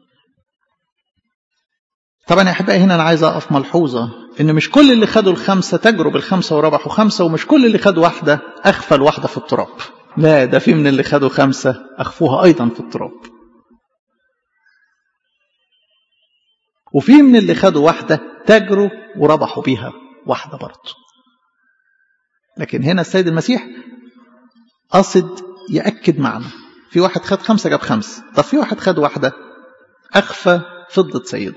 طبعا يا أحبائي هنا أنا عايز أقف ملحوظة إن مش كل اللي خدوا الخمسة تجروا بالخمسة وربحوا خمسة ومش كل اللي خدوا واحدة أخفى الواحدة في التراب لا ده في من اللي خدوا خمسة أخفوها أيضا في التراب وفي من اللي خدوا واحدة تجروا وربحوا بيها واحدة برضه لكن هنا السيد المسيح قصد يأكد معنى في واحد خد خمسة جاب خمسة طب في واحد خد واحدة أخفى فضة سيده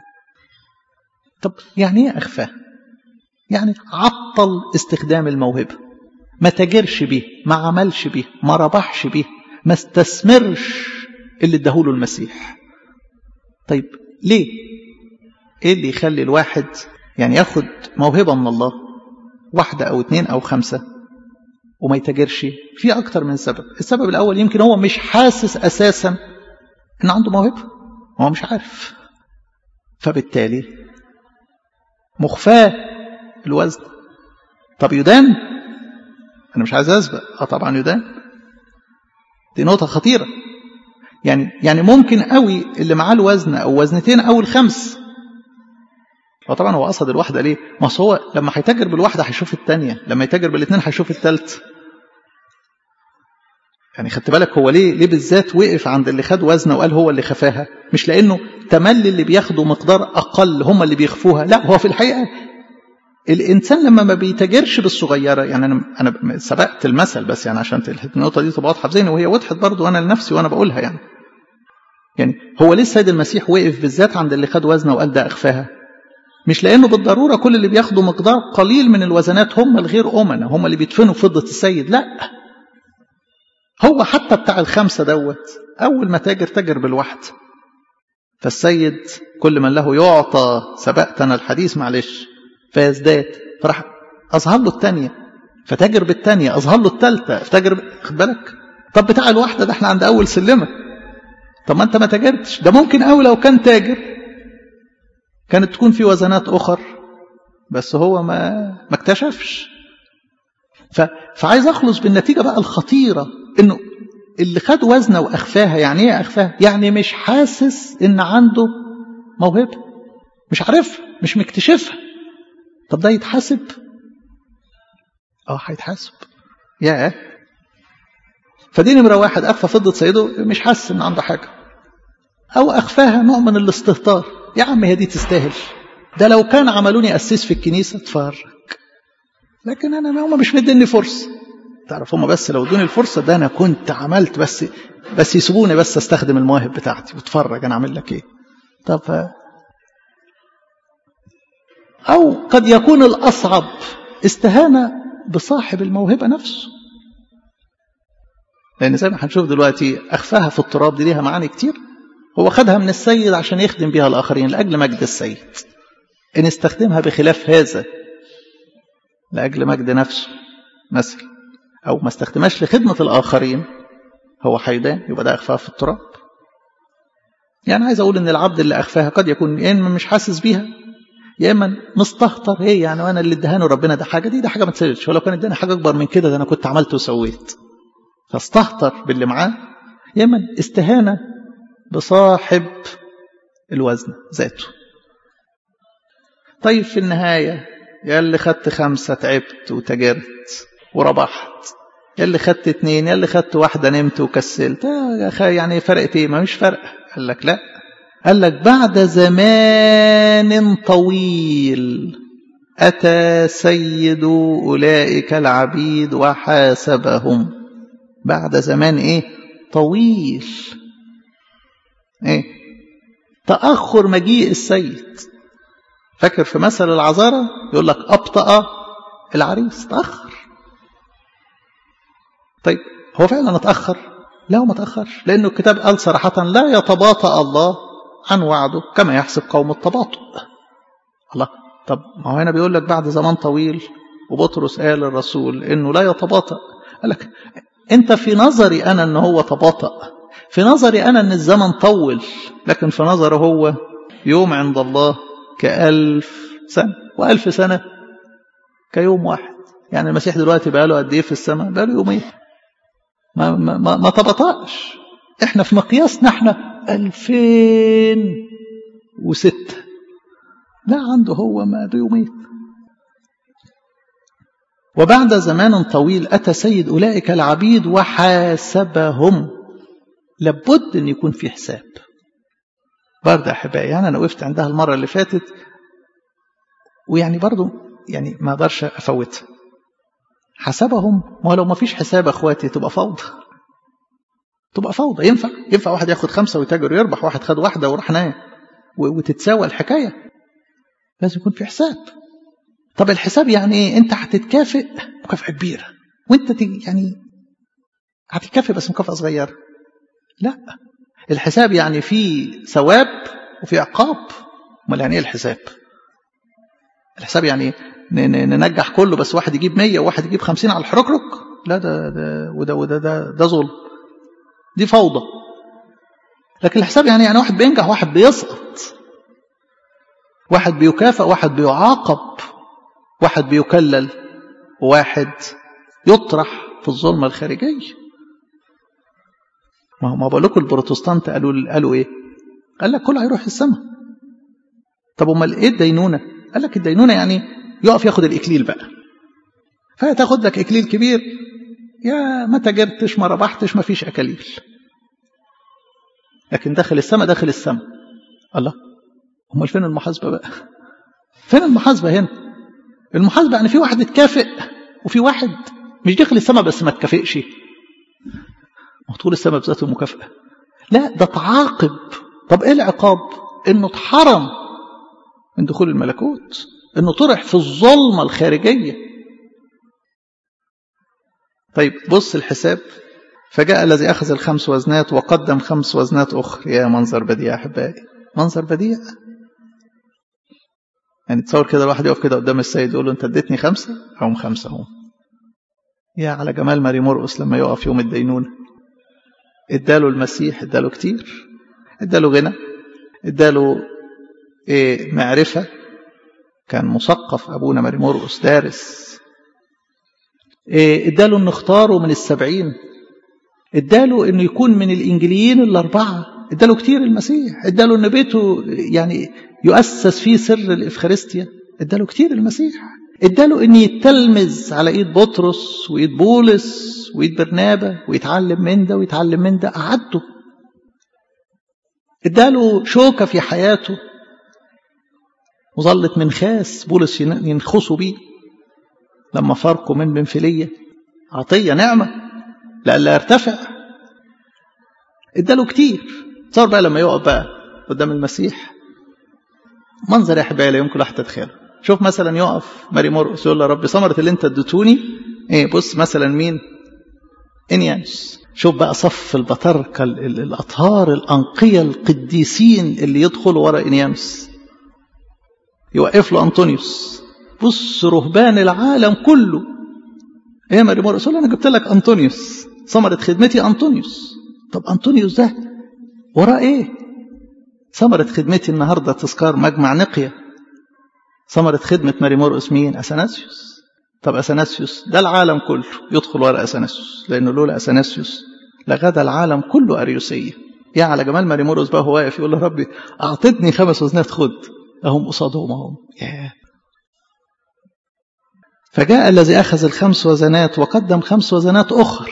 طب يعني ايه أخفاه يعني عطل استخدام الموهبة ما تجرش بيه ما عملش بيه ما ربحش بيه ما استثمرش اللي اداهوله المسيح طيب ليه ايه اللي يخلي الواحد يعني ياخد موهبة من الله واحدة او اتنين او خمسة وما يتاجرش في اكتر من سبب السبب الاول يمكن هو مش حاسس اساسا ان عنده موهبة هو مش عارف فبالتالي مخفاه الوزن طب يدان انا مش عايز اسبق اه طبعا يدان دي نقطة خطيرة يعني يعني ممكن قوي اللي معاه الوزن او وزنتين او الخمس وطبعا هو قصد الواحدة ليه ما هو لما هيتاجر بالواحدة هيشوف الثانية لما يتاجر بالاثنين هيشوف الثالث يعني خدت بالك هو ليه ليه بالذات وقف عند اللي خد وزنه وقال هو اللي خفاها مش لانه تملي اللي بياخدوا مقدار اقل هم اللي بيخفوها لا هو في الحقيقه الانسان لما ما بيتاجرش بالصغيره يعني انا انا سبقت المثل بس يعني عشان النقطه دي تبقى واضحه في ذهني وهي وضحت برضه انا لنفسي وانا بقولها يعني يعني هو ليه السيد المسيح وقف بالذات عند اللي خد وزنه وقال ده اخفاها مش لانه بالضروره كل اللي بياخدوا مقدار قليل من الوزنات هم الغير امنه هم اللي بيدفنوا فضه السيد لا هو حتى بتاع الخمسه دوت اول ما تاجر تاجر بالواحد فالسيد كل من له يعطى سبقت انا الحديث معلش فيزداد فراح اظهر له الثانيه فتاجر بالثانيه اظهر له الثالثه فتاجر خد بالك طب بتاع الواحده ده احنا عند اول سلمه طب ما انت ما تاجرتش ده ممكن قوي لو كان تاجر كانت تكون في وزنات اخر بس هو ما ما اكتشفش ف... فعايز اخلص بالنتيجه بقى الخطيره انه اللي خد وزنه واخفاها يعني ايه اخفاها يعني مش حاسس ان عنده موهبه مش عارفها مش مكتشفها طب ده يتحاسب اه هيتحاسب ياه فدي نمرة واحد أخفى فضة سيده مش حاسس إن عنده حاجة أو أخفاها نوع من الاستهتار يا عم هي دي تستاهل ده لو كان عملوني أسيس في الكنيسة اتفرج لكن أنا هم مش مديني فرصة تعرف هم بس لو ادوني الفرصة ده أنا كنت عملت بس بس يسيبوني بس استخدم المواهب بتاعتي واتفرج أنا أعمل لك إيه طب أو قد يكون الأصعب استهانة بصاحب الموهبة نفسه لأن زي ما هنشوف دلوقتي أخفاها في التراب دي ليها معاني كتير هو خدها من السيد عشان يخدم بها الآخرين لأجل مجد السيد إن استخدمها بخلاف هذا لأجل مجد نفسه مثل أو ما استخدمهاش لخدمة الآخرين هو حيدان يبقى ده أخفاها في التراب يعني عايز أقول إن العبد اللي أخفاها قد يكون يا إما مش حاسس بيها يا إما مستهتر إيه يعني وأنا اللي ادهانه ربنا ده حاجة دي ده حاجة ما تسالش ولو كان اداني حاجة أكبر من كده ده أنا كنت عملت وسويت فاستهتر باللي معاه يا إما استهانة بصاحب الوزن ذاته طيب في النهاية يا اللي خدت خمسة تعبت وتجرت وربحت يا اللي خدت اتنين يا اللي خدت واحدة نمت وكسلت يعني فرقت ايه ما مش فرق قال لك لا قال لك بعد زمان طويل أتى سيد أولئك العبيد وحاسبهم بعد زمان إيه طويل إيه تأخر مجيء السيد فاكر في مثل العذارة يقول لك أبطأ العريس تأخر طيب هو فعلا اتأخر لا هو ما تأخرش لأنه الكتاب قال صراحة لا يتباطأ الله عن وعده كما يحسب قوم التباطؤ الله طب ما هو هنا بيقول لك بعد زمان طويل وبطرس قال للرسول انه لا يتباطأ قال لك انت في نظري انا ان هو تباطأ في نظري انا ان الزمن طول لكن في نظره هو يوم عند الله كألف سنة وألف سنة كيوم واحد يعني المسيح دلوقتي بقى له قد ايه في السماء بقى له يومين ما ما ما, ما تبطأش احنا في مقياسنا احنا 2006 لا عنده هو ما ده يومين وبعد زمان طويل أتى سيد أولئك العبيد وحاسبهم لابد أن يكون في حساب برضه أحبائي يعني أنا وقفت عندها المرة اللي فاتت ويعني برضه يعني ما أقدرش أفوتها حسبهم ما لو ما فيش حساب أخواتي تبقى فوضى تبقى فوضى ينفع ينفع واحد ياخد خمسة ويتاجر ويربح واحد خد واحدة وراح نايم وتتساوى الحكاية لازم يكون في حساب طب الحساب يعني ايه انت هتتكافئ مكافأة كبيرة وانت يعني هتتكافئ بس مكافأة صغيرة لا الحساب يعني في ثواب وفي عقاب امال يعني ايه الحساب الحساب يعني ننجح كله بس واحد يجيب 100 وواحد يجيب 50 على الحركرك لا ده ده وده وده ده ده ظلم دي فوضى لكن الحساب يعني يعني واحد بينجح واحد بيسقط واحد بيكافئ واحد بيعاقب واحد بيكلل وواحد يطرح في الظلمة الخارجية ما هو ما بقول لكم البروتستانت قالوا قالوا ايه؟ قال لك كله هيروح السماء طب امال ايه الدينونه؟ قال لك الدينونه يعني يقف ياخد الاكليل بقى فتاخد لك اكليل كبير يا ما تاجرتش ما ربحتش ما فيش اكاليل لكن داخل السماء داخل السماء الله امال فين المحاسبه بقى فين المحاسبه هنا المحاسبه يعني في واحد اتكافئ وفي واحد مش داخل السماء بس ما اتكافئش طول السماء بذاته مكافأة لا ده تعاقب طب ايه العقاب انه اتحرم من دخول الملكوت انه طرح في الظلمة الخارجية طيب بص الحساب فجاء الذي أخذ الخمس وزنات وقدم خمس وزنات أخرى يا منظر بديع أحبائي منظر بديع يعني تصور كده الواحد يقف كده قدام السيد يقول له أنت اديتني خمسة هم خمسة هم يا على جمال ماري مرقس لما يقف يوم الدينونة اداله المسيح اداله كتير اداله غنى اداله إيه معرفة كان مثقف أبونا ماري مرقس دارس إيه اداله انه اختاره من السبعين اداله انه يكون من الانجليين الاربعه اداله كتير المسيح اداله ان بيته يعني يؤسس فيه سر الافخارستيا اداله كتير المسيح اداله ان يتلمذ على ايد بطرس وايد بولس وايد برنابا ويتعلم من ده ويتعلم من ده قعدته اداله شوكه في حياته وظلت منخاس بولس ينخسوا بيه لما فرقوا من بنفليه عطيه نعمه لألا يرتفع اداله كتير صار بقى لما يقف بقى قدام المسيح منظر يا احبائي لا يمكن واحد تتخيله شوف مثلا يقف ماري مرقس يقول له يا رب ثمرة اللي انت اديتوني ايه بص مثلا مين انيانوس شوف بقى صف البطاركة الأطهار الأنقية القديسين اللي يدخلوا ورا إنيانوس يوقف له أنطونيوس بص رهبان العالم كله ايه يا ماري مرقس يقول انا جبت لك أنطونيوس ثمرة خدمتي أنطونيوس طب أنطونيوس ده وراه ايه ثمرة خدمتي النهاردة تذكار مجمع نقية ثمرة خدمة ماري مرقس مين أثناسيوس طب أثناسيوس ده العالم كله يدخل ورا أثناسيوس لأنه لولا أثناسيوس لغدا العالم كله أريوسية يا على جمال ماري مرقس بقى هو واقف يقول له ربي أعطتني خمس وزنات خد أهم قصادهم أهم ياه فجاء الذي أخذ الخمس وزنات وقدم خمس وزنات أخر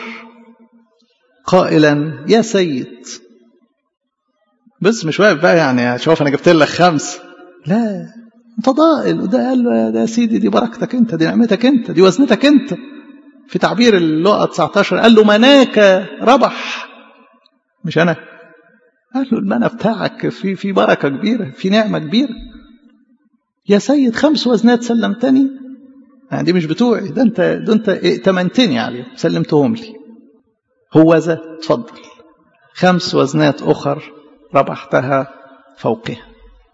قائلا يا سيد بس مش واقف بقى يعني شوف أنا جبت لك خمس لا فضائل وده قال له ده يا سيدي دي بركتك انت دي نعمتك انت دي وزنتك انت في تعبير اللقا 19 قال له مناك ربح مش انا قال له المنى بتاعك في في بركه كبيره في نعمه كبيره يا سيد خمس وزنات سلمتني يعني دي مش بتوعي ده انت ده انت ائتمنتني عليهم سلمتهم لي هو ذا اتفضل خمس وزنات اخر ربحتها فوقها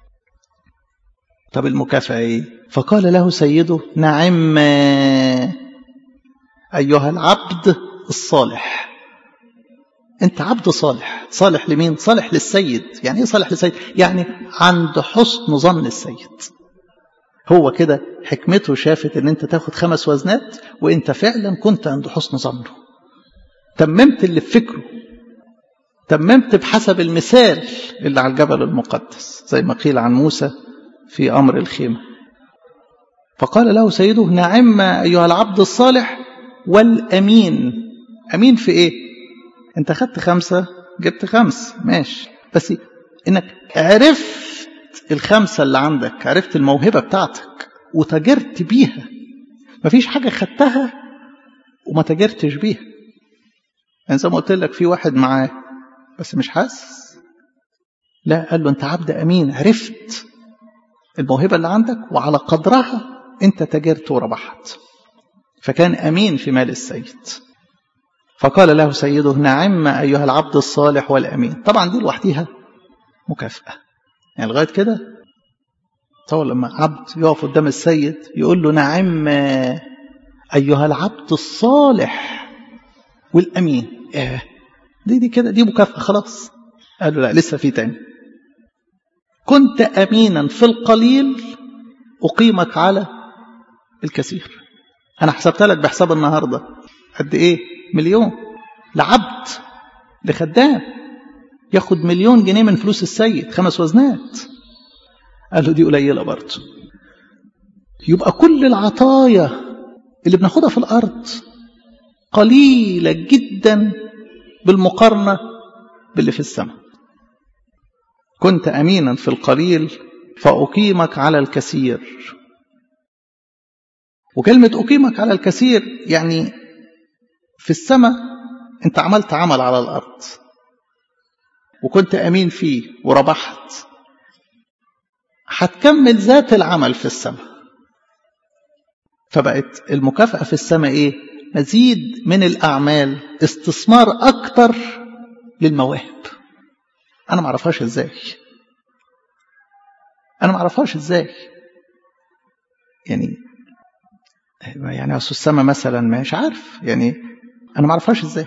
طب المكافأة ايه فقال له سيده نعم أيها العبد الصالح أنت عبد صالح صالح لمين صالح للسيد يعني ايه صالح للسيد يعني عند حسن ظن السيد هو كده حكمته شافت ان انت تاخد خمس وزنات وانت فعلا كنت عند حسن ظنه تممت اللي في فكره تممت بحسب المثال اللي على الجبل المقدس زي ما قيل عن موسى في أمر الخيمة فقال له سيده نعم أيها العبد الصالح والأمين أمين في إيه أنت خدت خمسة جبت خمس ماشي بس إنك عرفت الخمسة اللي عندك عرفت الموهبة بتاعتك وتجرت بيها مفيش حاجة خدتها وما تجرتش بيها يعني زي ما قلت لك في واحد معاه بس مش حاسس لا قال له انت عبد امين عرفت الموهبه اللي عندك وعلى قدرها انت تجرت وربحت فكان امين في مال السيد فقال له سيده نعم ايها العبد الصالح والامين طبعا دي لوحديها مكافاه يعني لغايه كده تصور لما عبد يقف قدام السيد يقول له نعم ايها العبد الصالح والامين ايه دي دي كده دي مكافاه خلاص قال له لا لسه في تاني كنت امينا في القليل اقيمك على الكثير انا حسبت لك بحساب النهارده قد ايه مليون لعبد لخدام ياخد مليون جنيه من فلوس السيد خمس وزنات قال له دي قليله برضه يبقى كل العطايا اللي بناخدها في الارض قليله جدا بالمقارنه باللي في السماء كنت امينا في القليل فاقيمك على الكثير وكلمه اقيمك على الكثير يعني في السماء انت عملت عمل على الارض وكنت امين فيه وربحت هتكمل ذات العمل في السماء فبقت المكافاه في السماء ايه مزيد من الاعمال استثمار اكتر للمواهب انا ما اعرفهاش ازاي انا ما اعرفهاش ازاي يعني يعني اصل السما مثلا مش عارف يعني انا ما اعرفهاش ازاي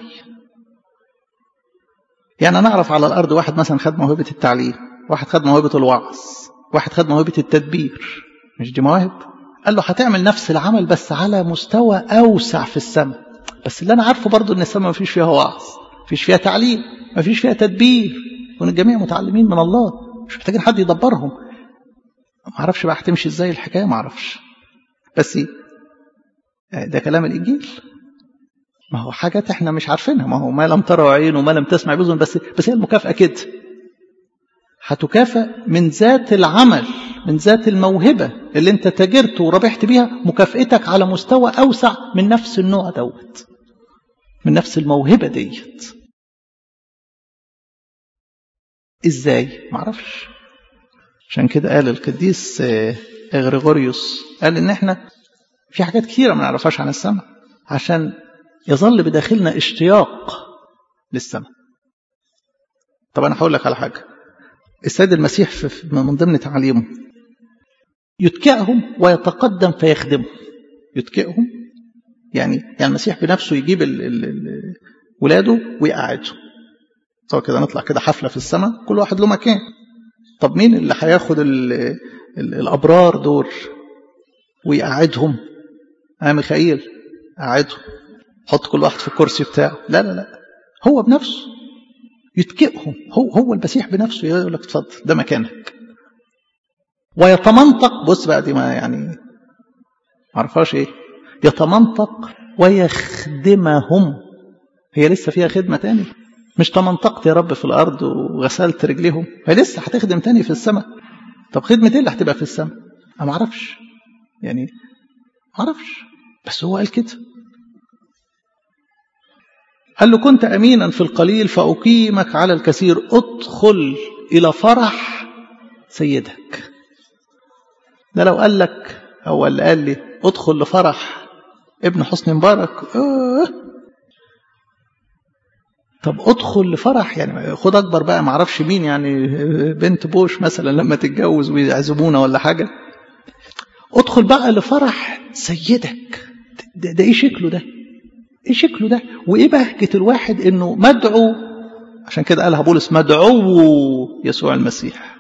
يعني انا اعرف على الارض واحد مثلا خد موهبه التعليم واحد خد موهبه الوعظ واحد خد موهبه التدبير مش دي مواهب قال له هتعمل نفس العمل بس على مستوى اوسع في السماء بس اللي انا عارفه برضو ان السماء ما فيش فيها وعظ ما فيش فيها تعليم ما فيش فيها تدبير وان الجميع متعلمين من الله مش محتاجين حد يدبرهم ما اعرفش بقى هتمشي ازاي الحكايه ما اعرفش بس ده كلام الانجيل ما هو حاجات احنا مش عارفينها ما هو ما لم ترى عين وما لم تسمع بذن بس بس هي المكافاه كده هتكافئ من ذات العمل من ذات الموهبة اللي انت تاجرت وربحت بيها مكافئتك على مستوى أوسع من نفس النوع دوت من نفس الموهبة ديت ازاي معرفش عشان كده قال القديس غريغوريوس قال ان احنا في حاجات كثيرة ما نعرفهاش عن السماء عشان يظل بداخلنا اشتياق للسماء طب انا هقول لك على حاجه السيد المسيح في من ضمن تعليمه يتكئهم ويتقدم فيخدمهم يتكئهم يعني يعني المسيح بنفسه يجيب ال ال ال ولاده ويقعدهم سواء كده نطلع كده حفله في السماء كل واحد له مكان طب مين اللي هياخد ال ال الابرار دول ويقعدهم اه ميخائيل قعدهم حط كل واحد في الكرسي بتاعه لا لا لا هو بنفسه يتكئهم هو هو المسيح بنفسه يقول لك اتفضل ده مكانك ويتمنطق بص بقى دي ما يعني ما عرفهاش ايه يتمنطق ويخدمهم هي لسه فيها خدمة تاني مش تمنطقت يا رب في الأرض وغسلت رجليهم هي لسه هتخدم تاني في السماء طب خدمة ايه اللي هتبقى في السماء انا ما اعرفش يعني ما اعرفش بس هو قال كده قال له كنت امينا في القليل فاقيمك على الكثير ادخل الى فرح سيدك ده لو قال لك او اللي قال لي ادخل لفرح ابن حسني مبارك آه. طب ادخل لفرح يعني خد اكبر بقى ما اعرفش مين يعني بنت بوش مثلا لما تتجوز ويعزمونا ولا حاجه ادخل بقى لفرح سيدك ده, ده ايه شكله ده ايه شكله ده وايه بهجه الواحد انه مدعو عشان كده قالها بولس مدعو يسوع المسيح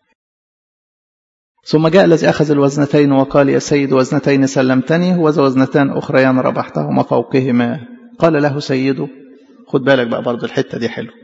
ثم جاء الذي أخذ الوزنتين وقال يا سيد وزنتين سلمتني وذا وزنتان أخريان ربحتهما فوقهما قال له سيده خد بالك بقى برضه الحتة دي حلو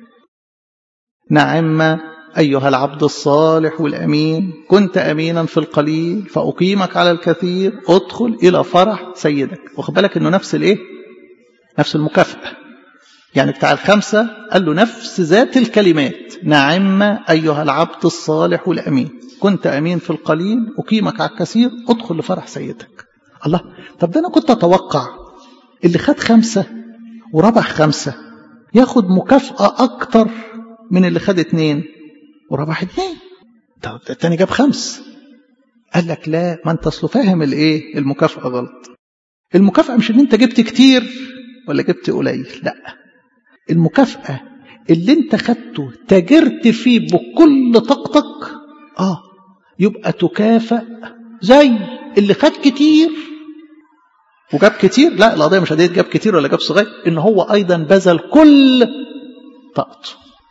نعم أيها العبد الصالح والأمين كنت أمينا في القليل فأقيمك على الكثير ادخل إلى فرح سيدك واخد بالك إنه نفس الإيه نفس المكافأة يعني بتاع الخمسة قال له نفس ذات الكلمات نعم أيها العبد الصالح والأمين كنت أمين في القليل أقيمك على الكثير ادخل لفرح سيدك الله طب ده أنا كنت أتوقع اللي خد خمسة وربح خمسة ياخد مكافأة أكتر من اللي خد اتنين وربح اتنين طب التاني جاب خمس قال لك لا ما انت اصله فاهم الايه المكافأة غلط المكافأة مش ان انت جبت كتير ولا جبت قليل لا المكافأة اللي انت خدته تاجرت فيه بكل طاقتك اه يبقى تكافأ زي اللي خد كتير وجاب كتير لا القضية مش قضية جاب كتير ولا جاب صغير ان هو ايضا بذل كل طاقته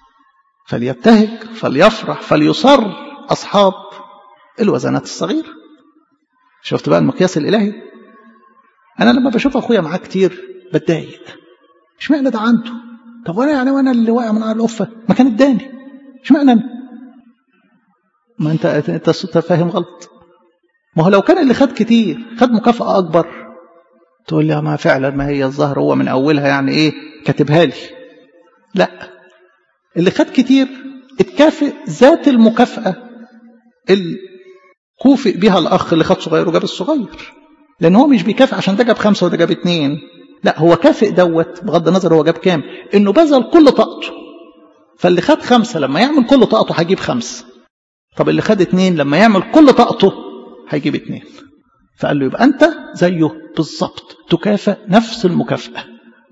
فليبتهج فليفرح فليصر اصحاب الوزنات الصغيرة شفت بقى المقياس الالهي انا لما بشوف اخويا معاه كتير بتضايق اشمعنى ده عنده طب وانا يعني وانا اللي واقع من على القفه ما كان اداني اشمعنى انا ما انت انت فاهم غلط ما هو لو كان اللي خد كتير خد مكافاه اكبر تقول لي ما فعلا ما هي الظهر هو من اولها يعني ايه كاتبها لي لا اللي خد كتير اتكافئ ذات المكافاه اللي كوفئ بها الاخ اللي خد صغير وجاب الصغير لان هو مش بيكافئ عشان ده جاب خمسه وده جاب اتنين لا هو كافئ دوت بغض النظر هو جاب كام انه بذل كل طاقته فاللي خد خمسه لما يعمل كل طاقته هيجيب خمسه طب اللي خد اتنين لما يعمل كل طاقته هيجيب اتنين فقال له يبقى انت زيه بالظبط تكافئ نفس المكافاه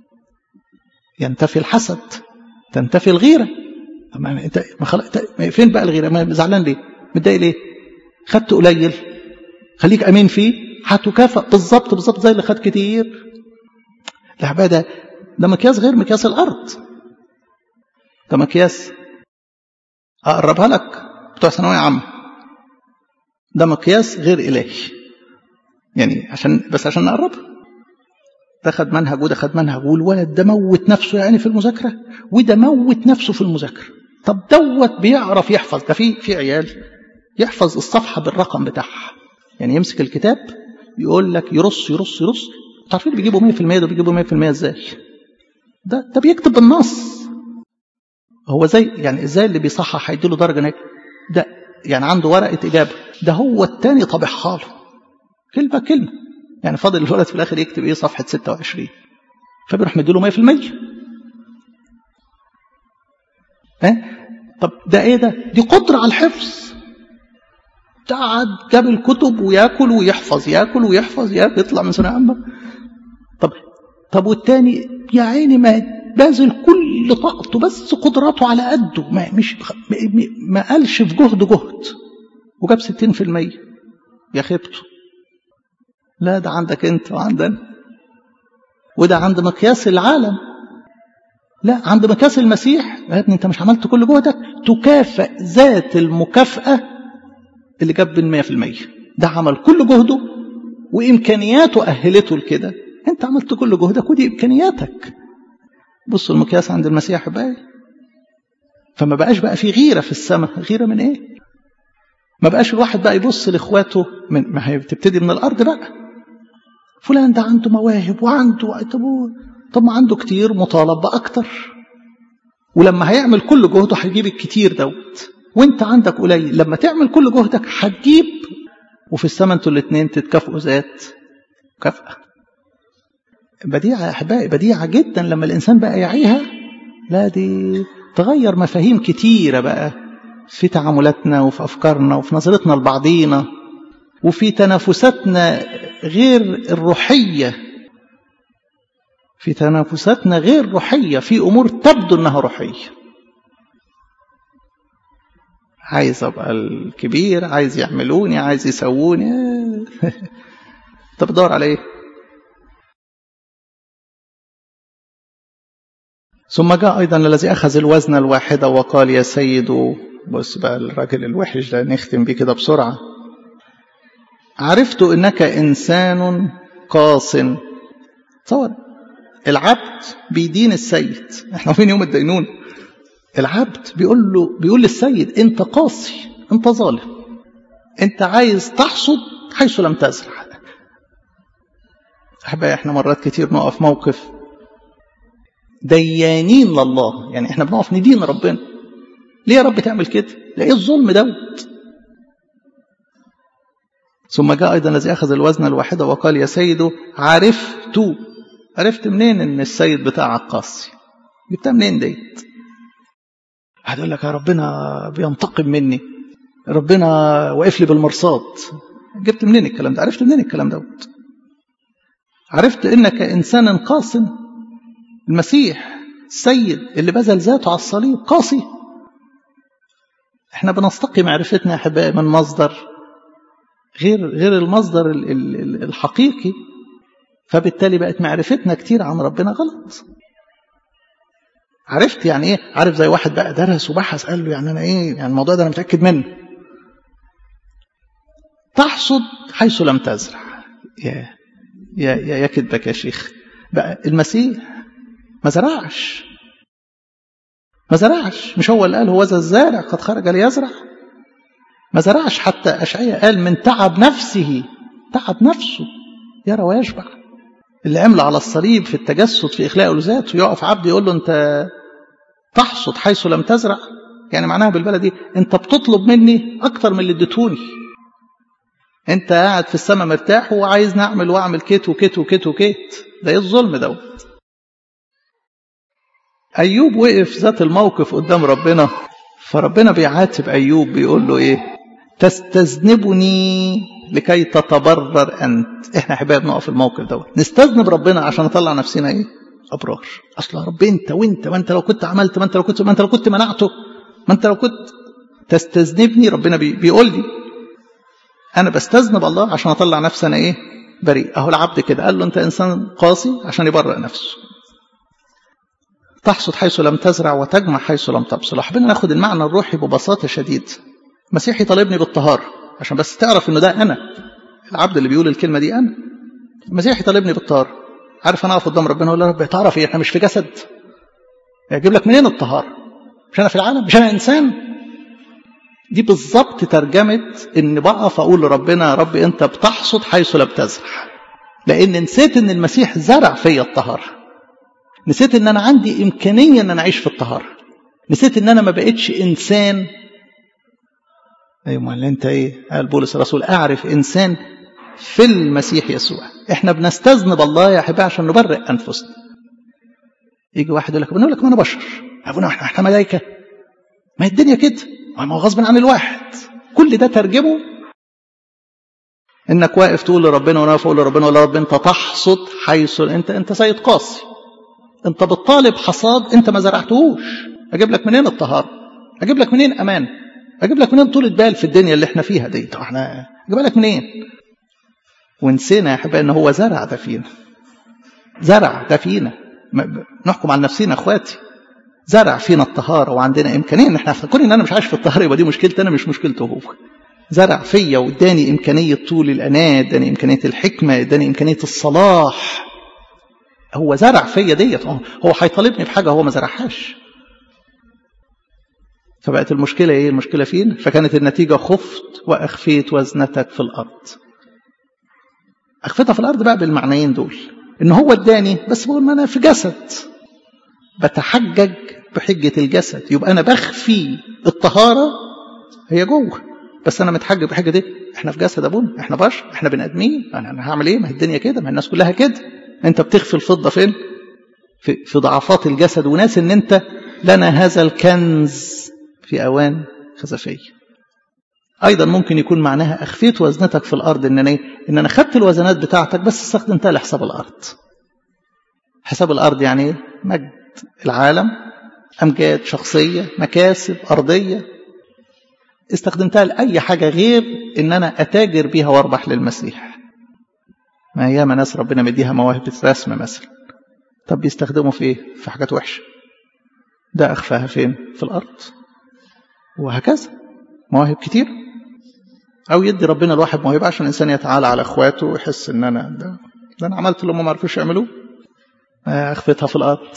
ينتفي الحسد تنتفي الغيره طب ما انت ما خلق... فين بقى الغيره ما زعلان ليه متضايق ليه خدت قليل خليك امين فيه هتكافئ بالظبط بالظبط زي اللي خد كتير لا ده ده مقياس غير مقياس الارض ده مقياس اقربها لك بتوع ثانويه عامه ده مقياس غير الهي يعني عشان بس عشان نقربها ده خد منهج وده خد منهج والولد ده موت نفسه يعني في المذاكره وده موت نفسه في المذاكره طب دوت بيعرف يحفظ ده في في عيال يحفظ الصفحه بالرقم بتاعها يعني يمسك الكتاب يقول لك يرص يرص يرص عارفين بيجيبوا 100% ده بيجيبوا 100% ازاي ده ده بيكتب بالنص هو زي يعني ازاي اللي بيصحح هيديله درجه هناك ده يعني عنده ورقه اجابه ده هو التاني طابعها له كلمه كلمه يعني فاضل الولد في الاخر يكتب ايه صفحه 26 فبيروح مديله 100% ها طب ده ايه ده دي قدره على الحفظ قعد جاب الكتب وياكل ويحفظ ياكل ويحفظ ياكل يطلع من ثانويه عامه طب طب والتاني يا عيني ما باذل كل طاقته بس قدراته على قده ما مش ما قالش في جهد جهد وجاب 60% يا خيبته لا ده عندك انت وعندنا وده عند مقياس العالم لا عند مقياس المسيح يا ابني انت مش عملت كل جهدك تكافئ ذات المكافأة اللي جاب من 100% ده عمل كل جهده وإمكانياته أهلته لكده أنت عملت كل جهدك ودي إمكانياتك بصوا المقياس عند المسيح بقى فما بقاش بقى في غيرة في السماء غيرة من إيه ما بقاش الواحد بقى يبص لإخواته من ما هي بتبتدي من الأرض بقى فلان ده عنده مواهب وعنده طب طب ما عنده كتير مطالب بأكتر ولما هيعمل كل جهده هيجيب الكتير دوت وانت عندك قليل لما تعمل كل جهدك هتجيب وفي السماء انتوا الاثنين تتكافئوا ذات مكافأة بديعة يا أحبائي بديعة جدا لما الإنسان بقى يعيها لا دي تغير مفاهيم كتيرة بقى في تعاملاتنا وفي أفكارنا وفي نظرتنا لبعضينا وفي تنافساتنا غير الروحية في تنافساتنا غير روحية في أمور تبدو أنها روحية عايز أبقى الكبير عايز يعملوني عايز يسووني طب بدور على إيه ثم جاء أيضا الذي أخذ الوزن الواحدة وقال يا سيد بص بقى الراجل الوحش ده نختم بيه كده بسرعة عرفت إنك إنسان قاص تصور العبد بيدين السيد احنا فين يوم الدينون العبد بيقول له بيقول للسيد انت قاسي انت ظالم انت عايز تحصد حيث لم تزرع احبائي احنا مرات كتير نقف موقف ديانين لله يعني احنا بنقف ندين ربنا ليه يا رب تعمل كده ده ايه الظلم دوت ثم جاء ايضا الذي اخذ الوزن الواحده وقال يا سيد عرفت عرفت منين ان السيد بتاعك قاسي جبتها منين ديت هتقول لك يا ربنا بينتقم مني ربنا واقف لي بالمرصاد جبت منين الكلام ده عرفت منين الكلام دوت عرفت انك انسان قاس المسيح السيد اللي بذل ذاته على الصليب قاسي احنا بنستقي معرفتنا يا احبائي من مصدر غير غير المصدر الحقيقي فبالتالي بقت معرفتنا كتير عن ربنا غلط عرفت يعني ايه عارف زي واحد بقى درس وبحث قال له يعني انا ايه يعني الموضوع ده انا متاكد منه تحصد حيث لم تزرع يا يا يا, يا كدبك يا شيخ بقى المسيح ما زرعش ما زرعش مش هو اللي قال هو ذا الزارع قد خرج ليزرع ما زرعش حتى أشعياء قال من تعب نفسه تعب نفسه يرى ويشبع اللي عمل على الصليب في التجسد في إخلاء ذاته يقف عبد يقول له أنت تحصد حيث لم تزرع يعني معناها بالبلدي أنت بتطلب مني أكتر من اللي اديتوني أنت قاعد في السماء مرتاح وعايز نعمل وأعمل كيت وكيت وكيت وكيت ده إيه الظلم دوت أيوب وقف ذات الموقف قدام ربنا فربنا بيعاتب أيوب بيقول له إيه تستذنبني لكي تتبرر أنت إحنا حبايب نقف في الموقف دوت نستذنب ربنا عشان نطلع نفسنا إيه أبرار أصل يا رب أنت وأنت ما أنت لو كنت عملت ما أنت لو كنت ما أنت لو كنت منعته ما أنت لو كنت تستذنبني ربنا بي بيقول لي أنا بستذنب الله عشان أطلع نفسي أنا إيه بريء أهو العبد كده قال له أنت إنسان قاسي عشان يبرئ نفسه تحصد حيث لم تزرع وتجمع حيث لم تبصر حبينا ناخد المعنى الروحي ببساطة شديد مسيحي طالبني بالطهارة عشان بس تعرف انه ده انا العبد اللي بيقول الكلمة دي انا مسيحي طالبني بالطهارة عارف انا اقف قدام ربنا اقول له يا رب تعرف ايه احنا مش في جسد يجيب لك منين الطهارة مش انا في العالم مش انا انسان دي بالظبط ترجمة ان بقف اقول لربنا يا رب انت بتحصد حيث لا بتزرع لان نسيت ان المسيح زرع فيا الطهاره نسيت ان انا عندي امكانيه ان انا اعيش في الطهاره نسيت ان انا ما بقتش انسان ايوه ما انت ايه قال بولس الرسول اعرف انسان في المسيح يسوع احنا بنستذنب الله يا حبايبي عشان نبرئ انفسنا يجي واحد يقول لك بنقول لك ما انا بشر ابونا احنا احنا ملائكه ما هي الدنيا كده ما هو غصب عن الواحد كل ده ترجمه انك واقف تقول لربنا وانا واقف اقول لربنا ولا رب انت تحصد حيث انت انت سيد قاسي انت بتطالب حصاد انت ما زرعتهوش اجيب لك منين الطهاره اجيب لك منين امان اجيب لك منين طولة بال في الدنيا اللي احنا فيها دي طب احنا اجيب لك منين ونسينا يا حبايبي ان هو زرع ده فينا زرع ده فينا نحكم على نفسنا اخواتي زرع فينا الطهاره وعندنا امكانيه ان احنا كون ان انا مش عايش في الطهاره يبقى دي مشكلتي انا مش مشكلته هو زرع فيا واداني امكانيه طول الاناه اداني امكانيه الحكمه اداني امكانيه الصلاح هو زرع فيا ديت هو هيطالبني بحاجه هو ما زرعهاش فبقت المشكله ايه المشكله فين فكانت النتيجه خفت واخفيت وزنتك في الارض اخفتها في الارض بقى بالمعنيين دول ان هو اداني بس بقول ما انا في جسد بتحجج بحجه الجسد يبقى انا بخفي الطهاره هي جوه بس انا متحجج بحاجه دي احنا في جسد ابونا احنا بشر احنا بني ادمين انا انا هعمل ايه ما هي الدنيا كده ما الناس كلها كده انت بتخفي الفضه فين في, في ضعفات الجسد وناس ان انت لنا هذا الكنز في اوان خزفيه ايضا ممكن يكون معناها اخفيت وزنتك في الارض ان انا ان انا خدت الوزنات بتاعتك بس استخدمتها لحساب الارض حساب الارض يعني ايه مجد العالم امجاد شخصيه مكاسب ارضيه استخدمتها لاي حاجه غير ان انا اتاجر بيها واربح للمسيح ما هي ناس ربنا مديها مواهب الرسم مثلا طب بيستخدموا في ايه في حاجات وحشه ده اخفاها فين في الارض وهكذا مواهب كتير او يدي ربنا الواحد موهبه عشان الانسان يتعالى على اخواته ويحس ان انا ده, ده انا عملت اللي هم ما عرفوش يعملوه اخفتها في الارض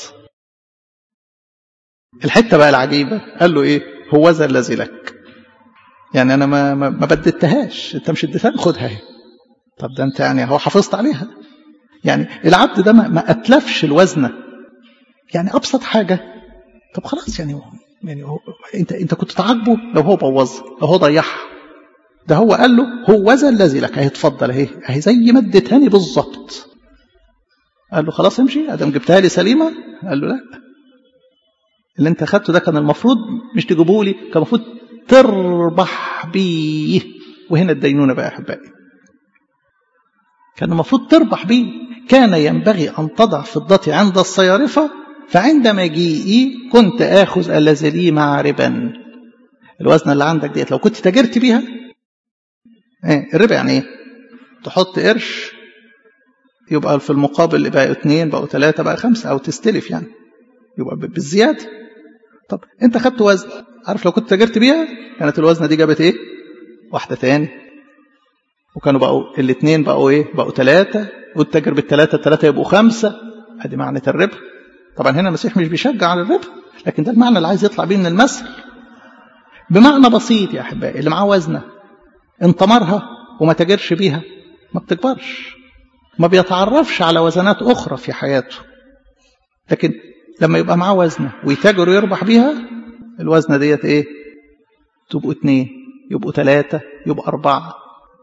الحته بقى العجيبه قال له ايه هو ذا الذي لك يعني انا ما ما, ما بددتهاش انت مش اديتها خدها اهي طب ده انت يعني هو حافظت عليها يعني العبد ده ما, ما اتلفش الوزنه يعني ابسط حاجه طب خلاص يعني يعني هو انت انت كنت تعاقبه لو هو بوظها لو هو ضيعها ده هو قال له هو ذا الذي لك اهي اتفضل اهي اهي زي ما اديتهاني بالظبط قال له خلاص امشي ادم جبتها لي سليمه قال له لا اللي انت اخدته ده كان المفروض مش تجيبه لي كان المفروض تربح بيه وهنا الدينونه بقى يا احبائي كان المفروض تربح بيه كان ينبغي ان تضع فضتي عند الصيارفه فعند مجيئي كنت اخذ الذي لي معربا الوزن اللي عندك ديت لو كنت تاجرت بيها ايه الربا يعني ايه تحط قرش يبقى في المقابل اللي بقى اثنين بقوا ثلاثة بقى خمسة أو تستلف يعني يبقى بالزيادة طب أنت خدت وزن عارف لو كنت تاجرت بيها كانت الوزنة دي جابت إيه؟ واحدة تاني وكانوا بقوا الاثنين بقوا إيه؟ بقوا ثلاثة والتاجر بالثلاثة الثلاثة يبقوا خمسة أدي معنى الربا طبعا هنا المسيح مش بيشجع على الربا لكن ده المعنى اللي عايز يطلع بيه من المثل بمعنى بسيط يا أحبائي اللي معاه وزنة انطمرها وما تاجرش بيها ما بتكبرش ما بيتعرفش على وزنات أخرى في حياته لكن لما يبقى معاه وزنة ويتاجر ويربح بيها الوزنة ديت ايه تبقوا اتنين يبقوا ثلاثة يبقوا أربعة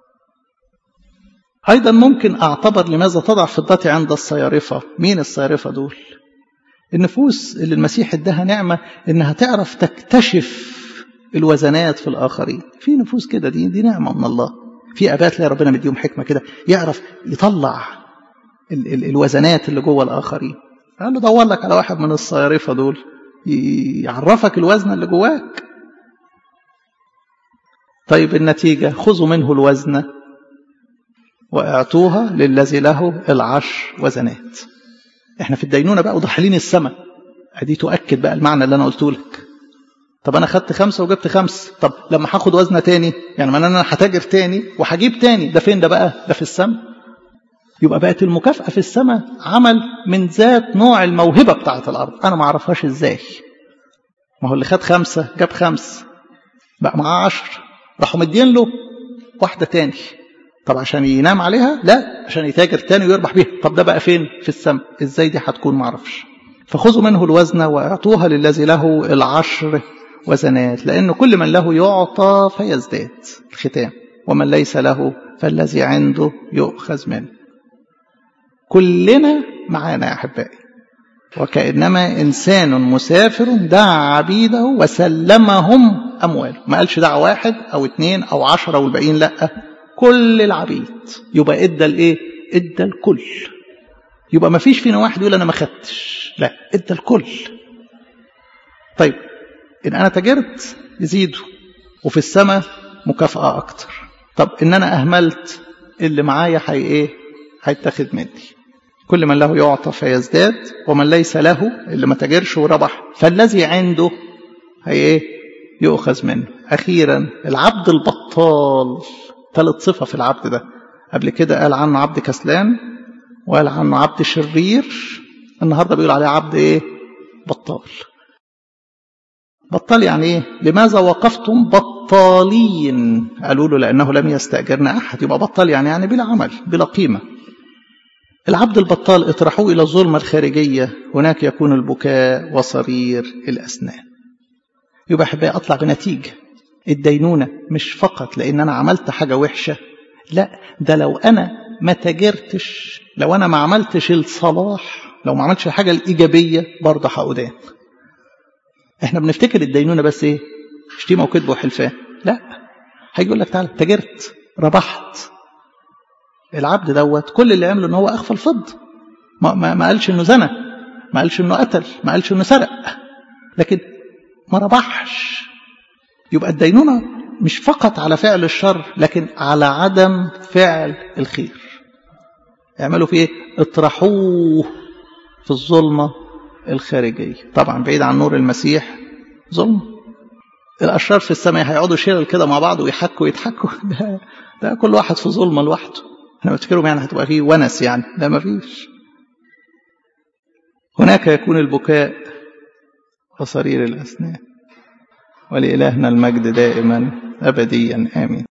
أيضا ممكن أعتبر لماذا تضع فضتي عند الصيارفة مين الصيارفة دول النفوس اللي المسيح اداها نعمة إنها تعرف تكتشف الوزنات في الآخرين في نفوس كده دي دي نعمة من الله في ابات تلاقي ربنا مديهم حكمه كده يعرف يطلع ال ال الوزنات اللي جوه الاخرين قال له دور لك على واحد من الصيارفه دول يعرفك الوزن اللي جواك طيب النتيجه خذوا منه الوزن واعطوها للذي له العشر وزنات احنا في الدينونه بقى وضحلين السماء ادي تؤكد بقى المعنى اللي انا قلته لك طب انا خدت خمسة وجبت خمسة طب لما هاخد وزنة تاني يعني ما انا هتاجر تاني وهجيب تاني ده فين ده بقى ده في السماء يبقى بقت المكافأة في السماء عمل من ذات نوع الموهبة بتاعة الأرض أنا ما أعرفهاش إزاي ما هو اللي خد خمسة جاب خمسة بقى معاه عشر راحوا مدين له واحدة تاني طب عشان ينام عليها لا عشان يتاجر تاني ويربح بيها طب ده بقى فين في السماء ازاي دي هتكون ما اعرفش فخذوا منه الوزن واعطوها للذي له العشر وزنات لأن كل من له يعطى فيزداد الختام ومن ليس له فالذي عنده يؤخذ منه كلنا معانا يا أحبائي وكأنما إنسان مسافر دعا عبيده وسلمهم أمواله ما قالش دعا واحد أو اتنين أو عشرة والباقيين لأ كل العبيد يبقى إدى الإيه إدى الكل يبقى ما فيش فينا واحد يقول أنا ما خدتش لا إدى الكل طيب إن أنا تاجرت يزيدوا وفي السماء مكافأة أكتر طب إن أنا أهملت اللي معايا حي إيه هيتاخد مني كل من له يعطى فيزداد ومن ليس له اللي ما تاجرش وربح فالذي عنده هي إيه يؤخذ منه أخيرا العبد البطال ثالث صفة في العبد ده قبل كده قال عنه عبد كسلان وقال عنه عبد شرير النهارده بيقول عليه عبد ايه بطال بطال يعني ايه لماذا وقفتم بطالين قالوا له لانه لم يستاجرنا احد يبقى بطال يعني يعني بلا عمل بلا قيمه العبد البطال اطرحوه الى الظلمه الخارجيه هناك يكون البكاء وصرير الاسنان يبقى احبائي اطلع بنتيجه الدينونة مش فقط لأن أنا عملت حاجة وحشة لا ده لو أنا ما تاجرتش لو أنا ما عملتش الصلاح لو ما عملتش الحاجة الإيجابية برضه هقدان احنا بنفتكر الدينونة بس ايه شتيمة وكذب وحلفان لا هيجي يقول لك تعالى تاجرت ربحت العبد دوت كل اللي عمله ان هو اخفى الفض ما, ما, ما قالش انه زنى ما قالش انه قتل ما قالش انه سرق لكن ما ربحش يبقى الدينونة مش فقط على فعل الشر لكن على عدم فعل الخير اعملوا فيه اطرحوه في الظلمة الخارجية طبعا بعيد عن نور المسيح ظلم الأشرار في السماء هيقعدوا شلل كده مع بعض ويحكوا ويضحكوا ده, ده كل واحد في ظلمة لوحده أنا بفتكرهم يعني هتبقى فيه ونس يعني لا ما فيش هناك يكون البكاء وصرير الأسنان ولإلهنا المجد دائما أبديا آمين